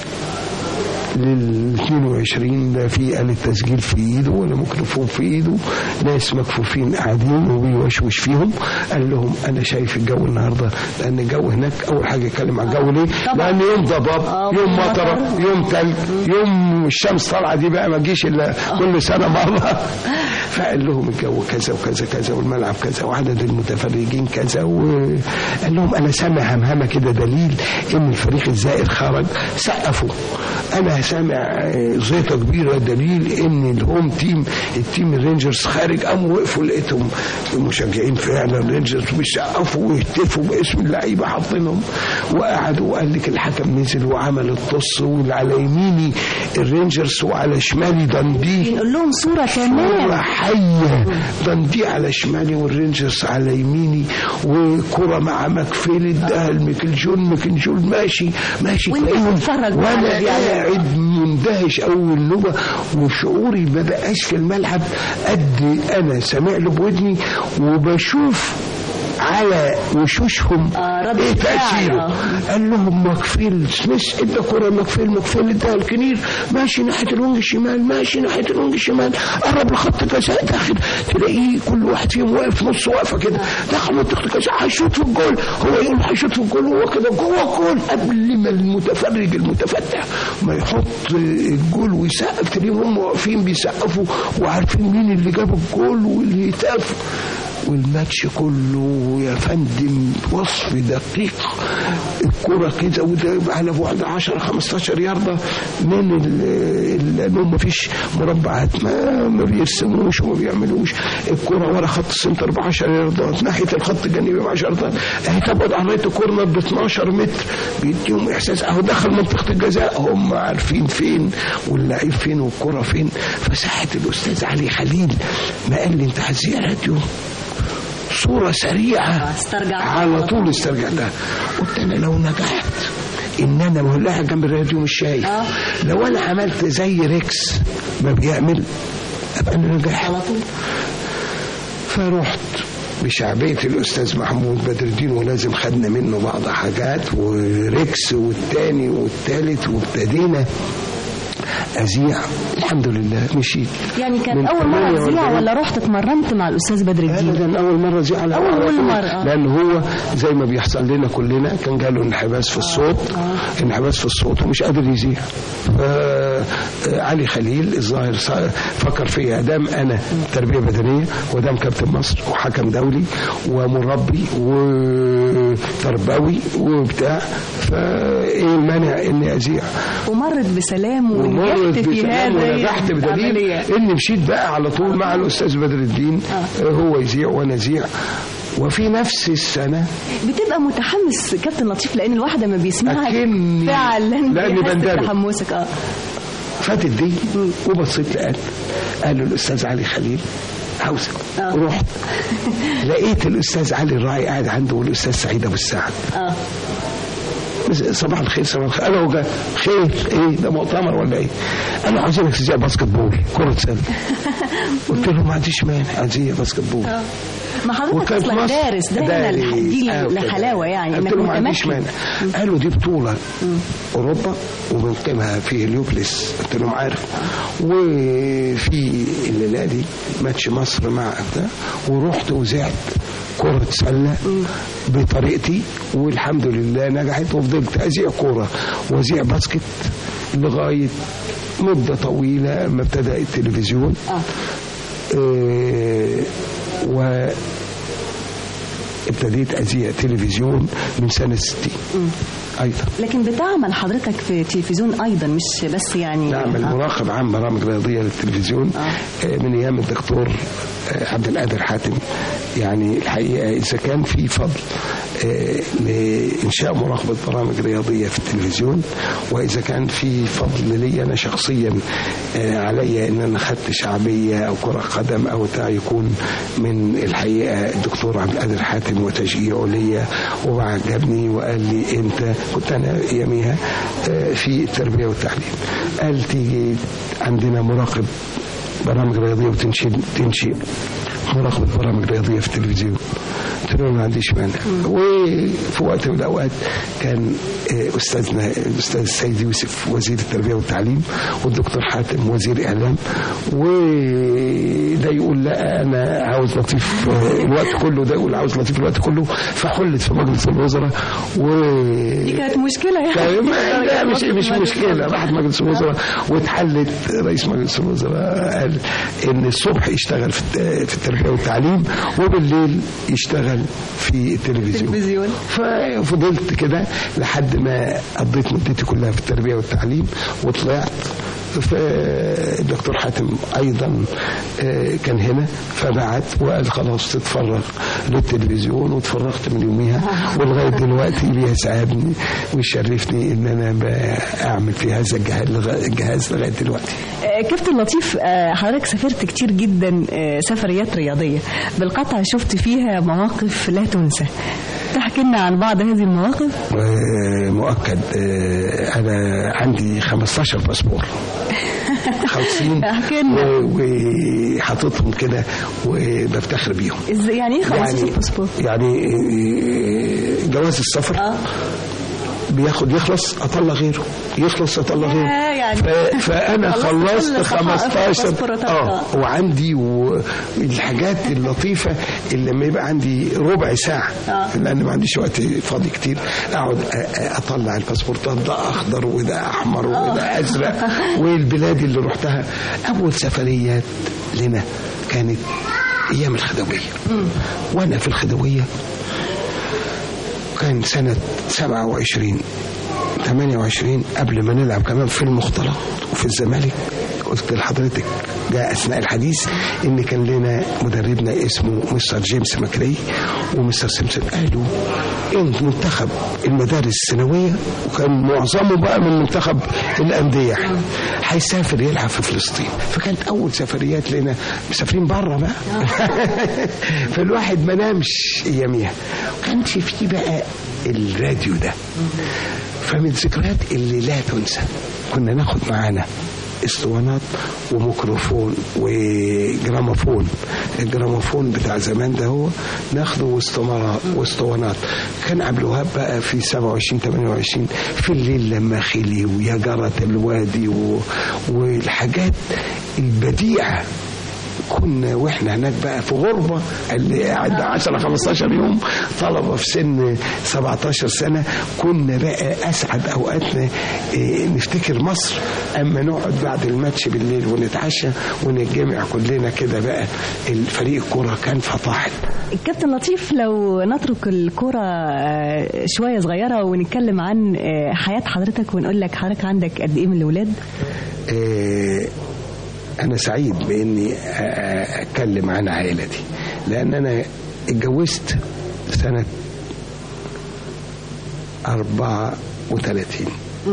لل 22 ده في آلة تسجيل في ايده ولا ميكروفون في ايده ناس مكفوفين قاعدين وبيوشوش فيهم قال لهم انا شايف الجو النهارده لان الجو هناك اول حاجه يتكلم عن الجو ليه؟ لان يوم ضباب يوم مطره يوم تلج يوم الشمس طالعه دي بقى ما تجيش الا كل سنه مره فقال لهم الجو كذا وكذا كذا والملعب كذا وعدد المتفرجين كذا وقال لهم انا سامع همهمه كده دليل ان الفريق الزائر خرج سقفوا انا سامع آه، زيطه كبيره دليل ان الهوم تيم التيم الرينجرز خارج قاموا وقفوا لقيتهم المشجعين فعلا الرينجرز بيسقفوا ويهتفوا باسم اللعيبه حاطينهم وقعدوا وقال لك الحكم نزل وعمل الطص واللي على يميني الرينجرز وعلى شمالي دنديه نقول لهم صورة صورة كمان حية دندي على شمالي والرينجرز على يميني وكرة مع ماكفيل اداها لميكل جون ميكل جون ماشي ماشي وانت تلاقيهم بتتفرج وانا على دي على- قاعد مندهش اول نوبة وشعوري ما بقاش في الملعب قد انا سامع له بودني وبشوف على وشوشهم آه، رد ايه فعل، تاثيره آه. قال لهم ماكفيل سميث ادى كره ماكفيل ماكفيل اداها الكنير ماشي ناحيه الونج الشمال ماشي ناحيه الونج الشمال قرب لخط الجزاء داخل تلاقيه كل واحد فيهم واقف نص واقفه كده دخل منطقه الجزاء هيشوط في الجول هو يقول هيشوط في الجول هو كده جوه الجول قبل ما المتفرج المتفتح ما يحط الجول ويسقف تلاقيهم هم واقفين بيسقفوا وعارفين مين اللي جاب الجول واللي يتقف والماتش كله يا فندم وصف دقيق الكرة كده وده على بعد 10 15 ياردة من ال- لانهم ما فيش مربعات ما ما بيرسموش وما بيعملوش الكرة ورا خط السنتر ب 10 ياردات ناحية الخط الجانبي ب 10 ياردات اهي تبعد عن راية الكورنر ب 12 متر بيديهم احساس اهو دخل منطقة الجزاء هم عارفين فين واللعيب فين والكرة فين فساحة الاستاذ علي خليل ما قال لي انت هتذيع راديو صورة سريعة استرجعتها. على طول استرجعتها قلت أنا لو نجحت إن أنا مولعها جنب الراديو مش شايف آه. لو أنا عملت زي ريكس ما بيعمل أبقى أنا نجحت على طول فرحت بشعبية الأستاذ محمود بدر الدين ولازم خدنا منه بعض حاجات وريكس والتاني والتالت وابتدينا أذيع الحمد لله مشيت يعني كانت من اول مره تذيع 48 ولا رحت اتمرنت مع الاستاذ بدر الدين ابدا اول مره زي على أول على طول. مرة، آه. لان هو زي ما بيحصل لنا كلنا كان جاله انحباس في الصوت انحباس في الصوت ومش قادر يذيع ف- علي خليل الظاهر صا- فكر فيا دام انا تربيه بدنيه ودام كابتن مصر وحكم دولي ومربي وتربوي وبتاع فايه المانع اني اذيع ومرت بسلام ونجحت ومرت في بسلام هذا ونجحت بدليل اني مشيت بقى على طول مع الاستاذ بدر الدين آه. هو يذيع وانا اذيع وفي نفس السنه بتبقى متحمس كابتن لطيف لان الواحد لما بيسمعك أكني- فعلا لأني بيحس بندمج. بتحمسك اه فاتت دي وبصيت لقيت قال له الاستاذ علي خليل عاوزك آه. رحت لقيت الاستاذ علي الراعي قاعد عنده والاستاذ سعيد ابو السعد اه صباح الخير صباح الخير انا وجا خير ايه ده مؤتمر ولا ايه؟ قال له عايزينك تذيع باسكت بول كرة سلة قلت له ما عنديش مانع اذيع باسكت بول اه ما حضرتك وكان في اصلا مصر دارس ده هنا دارس. الح- دي آه، وكده. الحلاوه يعني قلت انك له ما عنديش متمكن مانع قالوا دي بطولة أوروبا وبنقيمها في هليوبلس قلت لهم عارف وفي الليلة دي ماتش مصر مع ده ورحت وزعت كرة سلة بطريقتي والحمد لله نجحت وفضلت أذيع كورة وأذيع باسكت لغاية مدة طويلة ما ابتدأ التلفزيون اه آه، و ابتديت أذيع تلفزيون من سنة 60 أيضا لكن بتعمل حضرتك في تلفزيون ايضا مش بس يعني نعمل آه. مراقب عام برامج رياضية للتلفزيون آه. آه، من أيام الدكتور آه، عبد القادر حاتم يعني الحقيقة إذا كان في فضل آه، لإنشاء مراقبة برامج رياضية في التلفزيون وإذا كان في فضل لي أنا شخصيا آه، عليا إن أنا خدت شعبية أو كرة قدم أو بتاع يكون من الحقيقة الدكتور عبد القادر حاتم وتشجيعه ليا وعجبني وقال لي أنت كنت أنا يوميها آه، في التربية والتعليم قال تيجي عندنا مراقب برامج رياضية وتنشئ تنشئ مراقبة برامج رياضية في التلفزيون قلت له ما عنديش مانع وفي وقت من الأوقات كان آه، أستاذنا الأستاذ السيد يوسف وزير التربية والتعليم والدكتور حاتم وزير إعلام وده يقول لا أنا عاوز لطيف آه، الوقت كله ده يقول عاوز لطيف الوقت كله فحلت في مجلس الوزراء و دي كانت مشكله يعني ما- لا مش مش مشكله راحت مجلس الوزراء واتحلت رئيس مجلس الوزراء قال ان الصبح يشتغل في الت- في التربيه والتعليم وبالليل يشتغل في التلفزيون التلفزيون. ففضلت كده لحد ما قضيت مدتي كلها في التربيه والتعليم وطلعت فالدكتور حاتم ايضا آه، كان هنا فبعت وقال خلاص تتفرغ للتلفزيون وتفرغت من يوميها ولغايه دلوقتي بيسعدني ويشرفني ان انا بعمل في هذا الجهاز لغا- الجهاز لغايه دلوقتي آه، كابتن لطيف آه، حضرتك سافرت كتير جدا آه، سفريات رياضيه بالقطع شفت فيها مواقف لا تنسى تحكي لنا عن بعض هذه المواقف آه، مؤكد آه، انا عندي 15 باسبور خالصين احكي لنا. و- وحاططهم كده وبفتخر بيهم ازاي يعني ايه خلاص يعني الباسبور يعني آه، جواز السفر اه بياخد يخلص اطلع غيره يخلص اطلع غيره يا يعني. ف... فانا خلصت خلصت كل صفحة في 15 الباسبور اه طبعا. وعندي والحاجات اللطيفه اللي لما يبقى عندي ربع ساعه آه. لان ما عنديش وقت فاضي كتير اقعد أ- أ- اطلع الباسبور ده ده اخضر وده احمر وده ازرق والبلاد اللي رحتها اول سفريات لنا كانت ايام الخدويه وانا في الخدويه كان سنة 27 28 قبل ما نلعب كمان في المختلط وفي الزمالك قلت لحضرتك جاء اثناء الحديث ان كان لنا مدربنا اسمه مستر جيمس ماكري ومستر سيمسون قالوا ان منتخب المدارس الثانويه وكان معظمه بقى من منتخب الانديه يعني هيسافر يلعب في فلسطين فكانت اول سفريات لنا مسافرين بره بقى فالواحد ما نامش اياميها كانش في بقى الراديو ده فمن الذكريات اللي لا تنسى كنا ناخد معانا اسطوانات وميكروفون وجراموفون الجراموفون بتاع زمان ده هو ناخده واسطوانات واسطوانات كان عبد الوهاب بقى في 27 28 في الليل لما خلي ويا جرة الوادي و... والحاجات البديعه كنا واحنا هناك بقى في غربه اللي قاعد 10 15 يوم طلبه في سن 17 سنه كنا بقى اسعد اوقاتنا إيه، نفتكر مصر اما نقعد بعد الماتش بالليل ونتعشى ونتجمع كلنا كده بقى الفريق الكوره كان فطاحل الكابتن لطيف لو نترك الكرة آه، شوية صغيرة ونتكلم عن آه، حياة حضرتك ونقول لك حضرتك عندك قد إيه من الولاد؟ آه، أنا سعيد بإني آه، أتكلم عن عائلتي لأن أنا اتجوزت سنة 34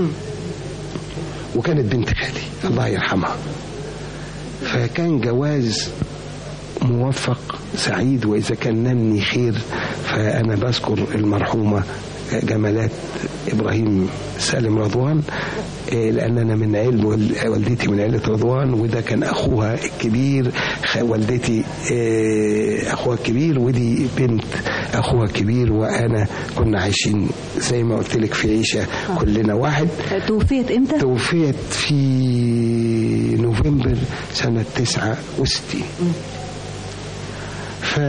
وكانت بنت خالي الله يرحمها فكان جواز موفق سعيد وإذا كان نني خير فأنا بذكر المرحومة جمالات إبراهيم سالم رضوان إيه، لأن أنا من علم وال- والدتي من عيلة رضوان وده كان أخوها الكبير خ- والدتي إيه، أخوها الكبير ودي بنت أخوها الكبير وأنا كنا عايشين زي ما قلت لك في عيشة كلنا واحد آه، توفيت إمتى؟ توفيت في نوفمبر سنة 69 ف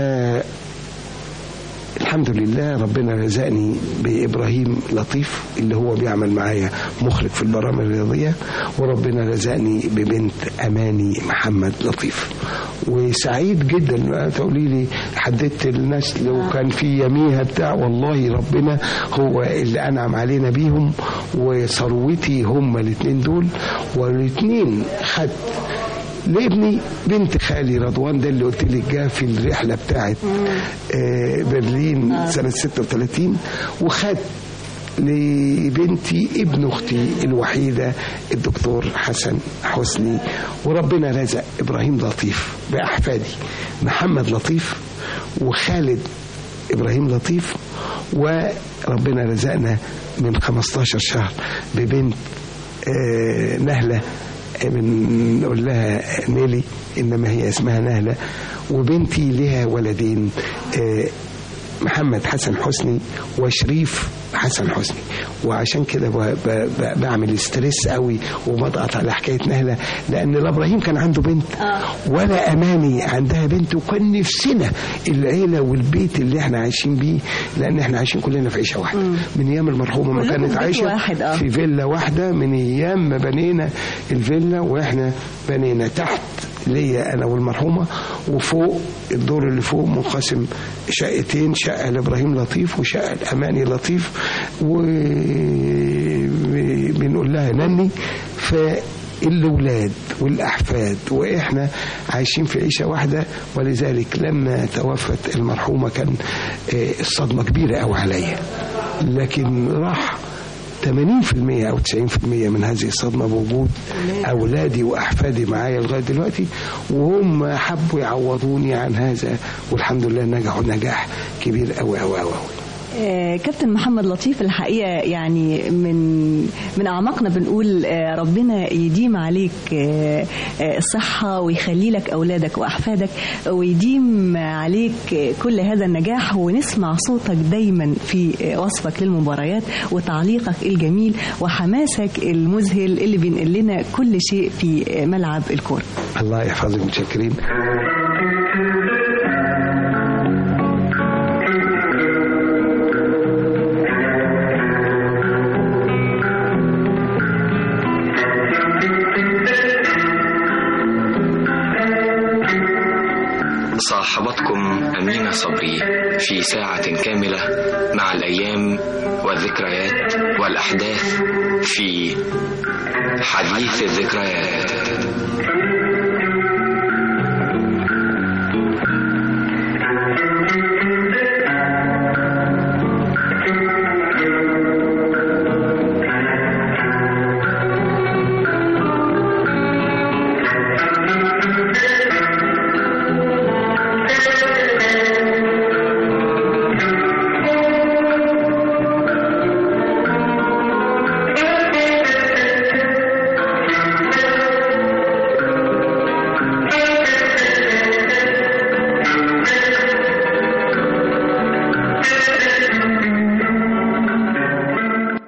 الحمد لله ربنا رزقني بإبراهيم لطيف اللي هو بيعمل معايا مخرج في البرامج الرياضية وربنا رزقني ببنت أماني محمد لطيف وسعيد جدا تقولي لي حددت النسل وكان في يميها بتاع والله ربنا هو اللي أنعم علينا بيهم وثروتي هم الاثنين دول والاثنين خد لابني بنت خالي رضوان ده اللي قلت لك جه في الرحله بتاعت آه برلين سنه 36 وخد لبنتي ابن اختي الوحيده الدكتور حسن حسني وربنا رزق ابراهيم لطيف باحفادي محمد لطيف وخالد ابراهيم لطيف وربنا رزقنا من 15 شهر ببنت آه نهله بنقول لها نيلي انما هي اسمها نهله وبنتي لها ولدين آه، محمد حسن حسني وشريف حسن حسني وعشان كده ب- ب- ب- بعمل ستريس قوي وبضغط على حكايه نهله لان لا ابراهيم كان عنده بنت ولا اماني عندها بنت وكان نفسنا العيله والبيت اللي احنا عايشين بيه لان احنا عايشين كلنا في عيشه واحده من ايام المرحومه ما كلكم كانت بيت عايشه واحد، آه. في فيلا واحده من ايام ما بنينا الفيلا واحنا بنينا تحت ليا انا والمرحومه وفوق الدور اللي فوق منقسم شقتين شقه لابراهيم لطيف وشقه لاماني لطيف وبنقول لها نني فالاولاد والاحفاد واحنا عايشين في عيشه واحده ولذلك لما توفت المرحومه كان آه، الصدمه كبيره قوي عليا لكن راح 80% او 90% من هذه الصدمه بوجود اولادي واحفادي معايا لغايه دلوقتي وهم حبوا يعوضوني عن هذا والحمد لله نجحوا نجاح كبير قوي قوي قوي آه، كابتن محمد لطيف الحقيقة يعني من من أعماقنا بنقول آه، ربنا يديم عليك آه، آه، الصحة ويخلي لك أولادك وأحفادك ويديم عليك آه، كل هذا النجاح ونسمع صوتك دايما في آه، وصفك للمباريات وتعليقك الجميل وحماسك المذهل اللي بينقل لنا كل شيء في آه، ملعب الكورة الله يحفظك متشكرين صاحبتكم أمينة صبري في ساعة كاملة مع الأيام والذكريات والأحداث في حديث الذكريات